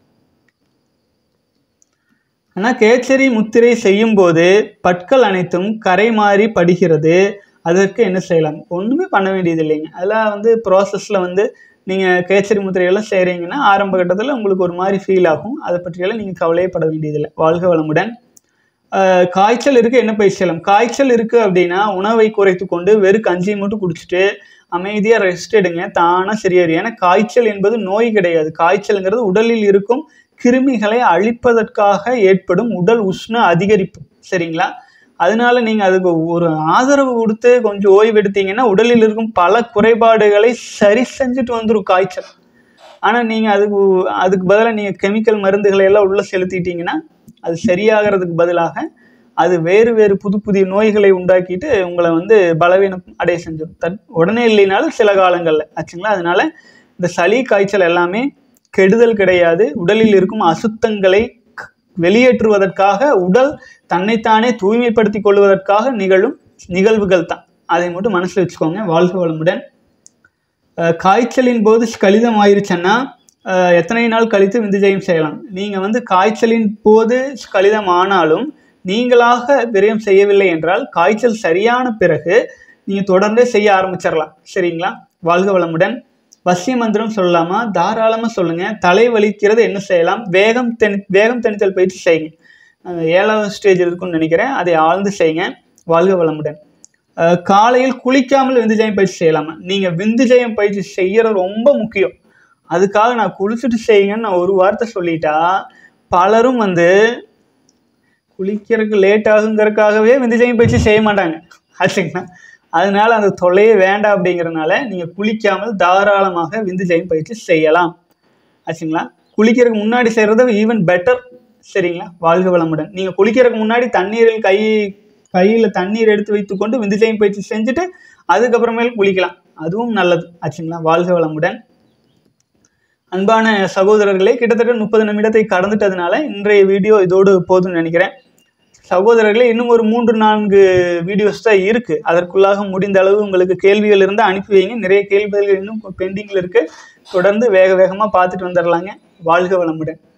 ஆனால் கேச்சரி முத்திரை செய்யும் போது பற்கள் அனைத்தும் கரை மாறி படுகிறது அதற்கு என்ன செய்யலாம் ஒன்றுமே பண்ண வேண்டியது இல்லைங்க அதெல்லாம் வந்து ப்ராசஸில் வந்து நீங்கள் கேச்சரி முத்திரையெல்லாம் செய்கிறீங்கன்னா ஆரம்ப கட்டத்தில் உங்களுக்கு ஒரு மாதிரி ஃபீல் ஆகும் அதை பற்றியெல்லாம் நீங்கள் கவலையப்பட வேண்டியதில்லை வாழ்க வளமுடன் ஆஹ் காய்ச்சல் இருக்கு என்ன பயிற்சி செய்யலாம் காய்ச்சல் இருக்கு அப்படின்னா உணவை குறைத்து கொண்டு வெறும் கஞ்சி மட்டும் குடிச்சிட்டு அமைதியாக ரெஸ்ட் எடுங்க தானாக சரியாயிரும் ஏன்னா காய்ச்சல் என்பது நோய் கிடையாது காய்ச்சல்ங்கிறது உடலில் இருக்கும் கிருமிகளை அழிப்பதற்காக ஏற்படும் உடல் உஷ்ண அதிகரிப்பு சரிங்களா அதனால நீங்கள் அதுக்கு ஒரு ஆதரவு கொடுத்து கொஞ்சம் ஓய்வு எடுத்தீங்கன்னா உடலில் இருக்கும் பல குறைபாடுகளை சரி செஞ்சுட்டு வந்துடும் காய்ச்சல் ஆனால் நீங்கள் அதுக்கு அதுக்கு பதிலாக நீங்கள் கெமிக்கல் மருந்துகளை எல்லாம் உள்ளே செலுத்திட்டீங்கன்னா அது சரியாகிறதுக்கு பதிலாக அது வேறு வேறு புது புதிய நோய்களை உண்டாக்கிட்டு உங்களை வந்து பலவீனம் அடைய செஞ்சிடும் தட் உடனே இல்லைனாலும் சில காலங்களில் ஆச்சுங்களா அதனால இந்த சளி காய்ச்சல் எல்லாமே கெடுதல் கிடையாது உடலில் இருக்கும் அசுத்தங்களை க- வெளியேற்றுவதற்காக உடல் தன்னைத்தானே தூய்மைப்படுத்திக் கொள்வதற்காக நிகழும் நிகழ்வுகள் தான் அதை மட்டும் மனசில் வச்சுக்கோங்க வாழ்க வளமுடன் அஹ் காய்ச்சலின் போது கலிதம் ஆயிருச்சுன்னா அஹ் எத்தனை நாள் கழித்து விந்துஜயம் செய்யலாம் நீங்கள் வந்து காய்ச்சலின் போது கலிதம் ஆனாலும் நீங்களாக விரயம் செய்யவில்லை என்றால் காய்ச்சல் சரியான பிறகு நீங்கள் தொடர்ந்தே செய்ய ஆரம்பிச்சிடலாம் சரிங்களா வாழ்க வளமுடன் வசிய மந்திரம் சொல்லலாமா தாராளமாக சொல்லுங்கள் தலை வலிக்கிறது என்ன செய்யலாம் வேகம் தனி வேகம் தணித்தல் பயிற்சி செய்யுங்க அஹ் ஏழாவது ஸ்டேஜ் இருக்குன்னு நினைக்கிறேன் அதை ஆழ்ந்து செய்யுங்க வாழ்க வளமுடன் அஹ் காலையில் குளிக்காமல் விந்துஜயம் பயிற்சி செய்யலாமா நீங்கள் விந்துஜயம் பயிற்சி செய்யறது ரொம்ப முக்கியம் அதுக்காக நான் குளிச்சுட்டு செய்யுங்கன்னு நான் ஒரு வார்த்தை சொல்லிட்டா பலரும் வந்து குளிக்கிறதுக்கு லேட் ஆகுங்கிறதுக்காகவே விந்துஜயம் பயிற்சி செய்ய மாட்டாங்க ஆச்சுங்களா அதனால அந்த தொல்லையே வேண்டாம் அப்படிங்கிறனால நீங்கள் குளிக்காமல் தாராளமாக விந்துஜயம் பயிற்சி செய்யலாம் ஆச்சுங்களா குளிக்கிறதுக்கு முன்னாடி செய்கிறது ஈவன் பெட்டர் சரிங்களா வாழ்க வளமுடன் நீங்கள் குளிக்கிறதுக்கு முன்னாடி தண்ணீரில் கை கையில் தண்ணீர் எடுத்து வைத்துக்கொண்டு விந்துஜயம் பயிற்சி செஞ்சுட்டு அதுக்கப்புறமேல் குளிக்கலாம் அதுவும் நல்லது ஆச்சுங்களா வாழ்க வளமுடன் அன்பான சகோதரர்களே கிட்டத்தட்ட முப்பது நிமிடத்தை கடந்துட்டதுனால இன்றைய வீடியோ இதோடு போதும்னு நினைக்கிறேன் சகோதரர்களே இன்னும் ஒரு மூன்று நான்கு வீடியோஸ் தான் இருக்கு அதற்குள்ளாக முடிந்த அளவு உங்களுக்கு கேள்விகள் இருந்தால் அனுப்பி வைங்க நிறைய கேள்விகள் இன்னும் பெண்டிங்கில் இருக்கு தொடர்ந்து வேக வேகமாக பார்த்துட்டு வந்துடலாங்க வாழ்க வளமுடன்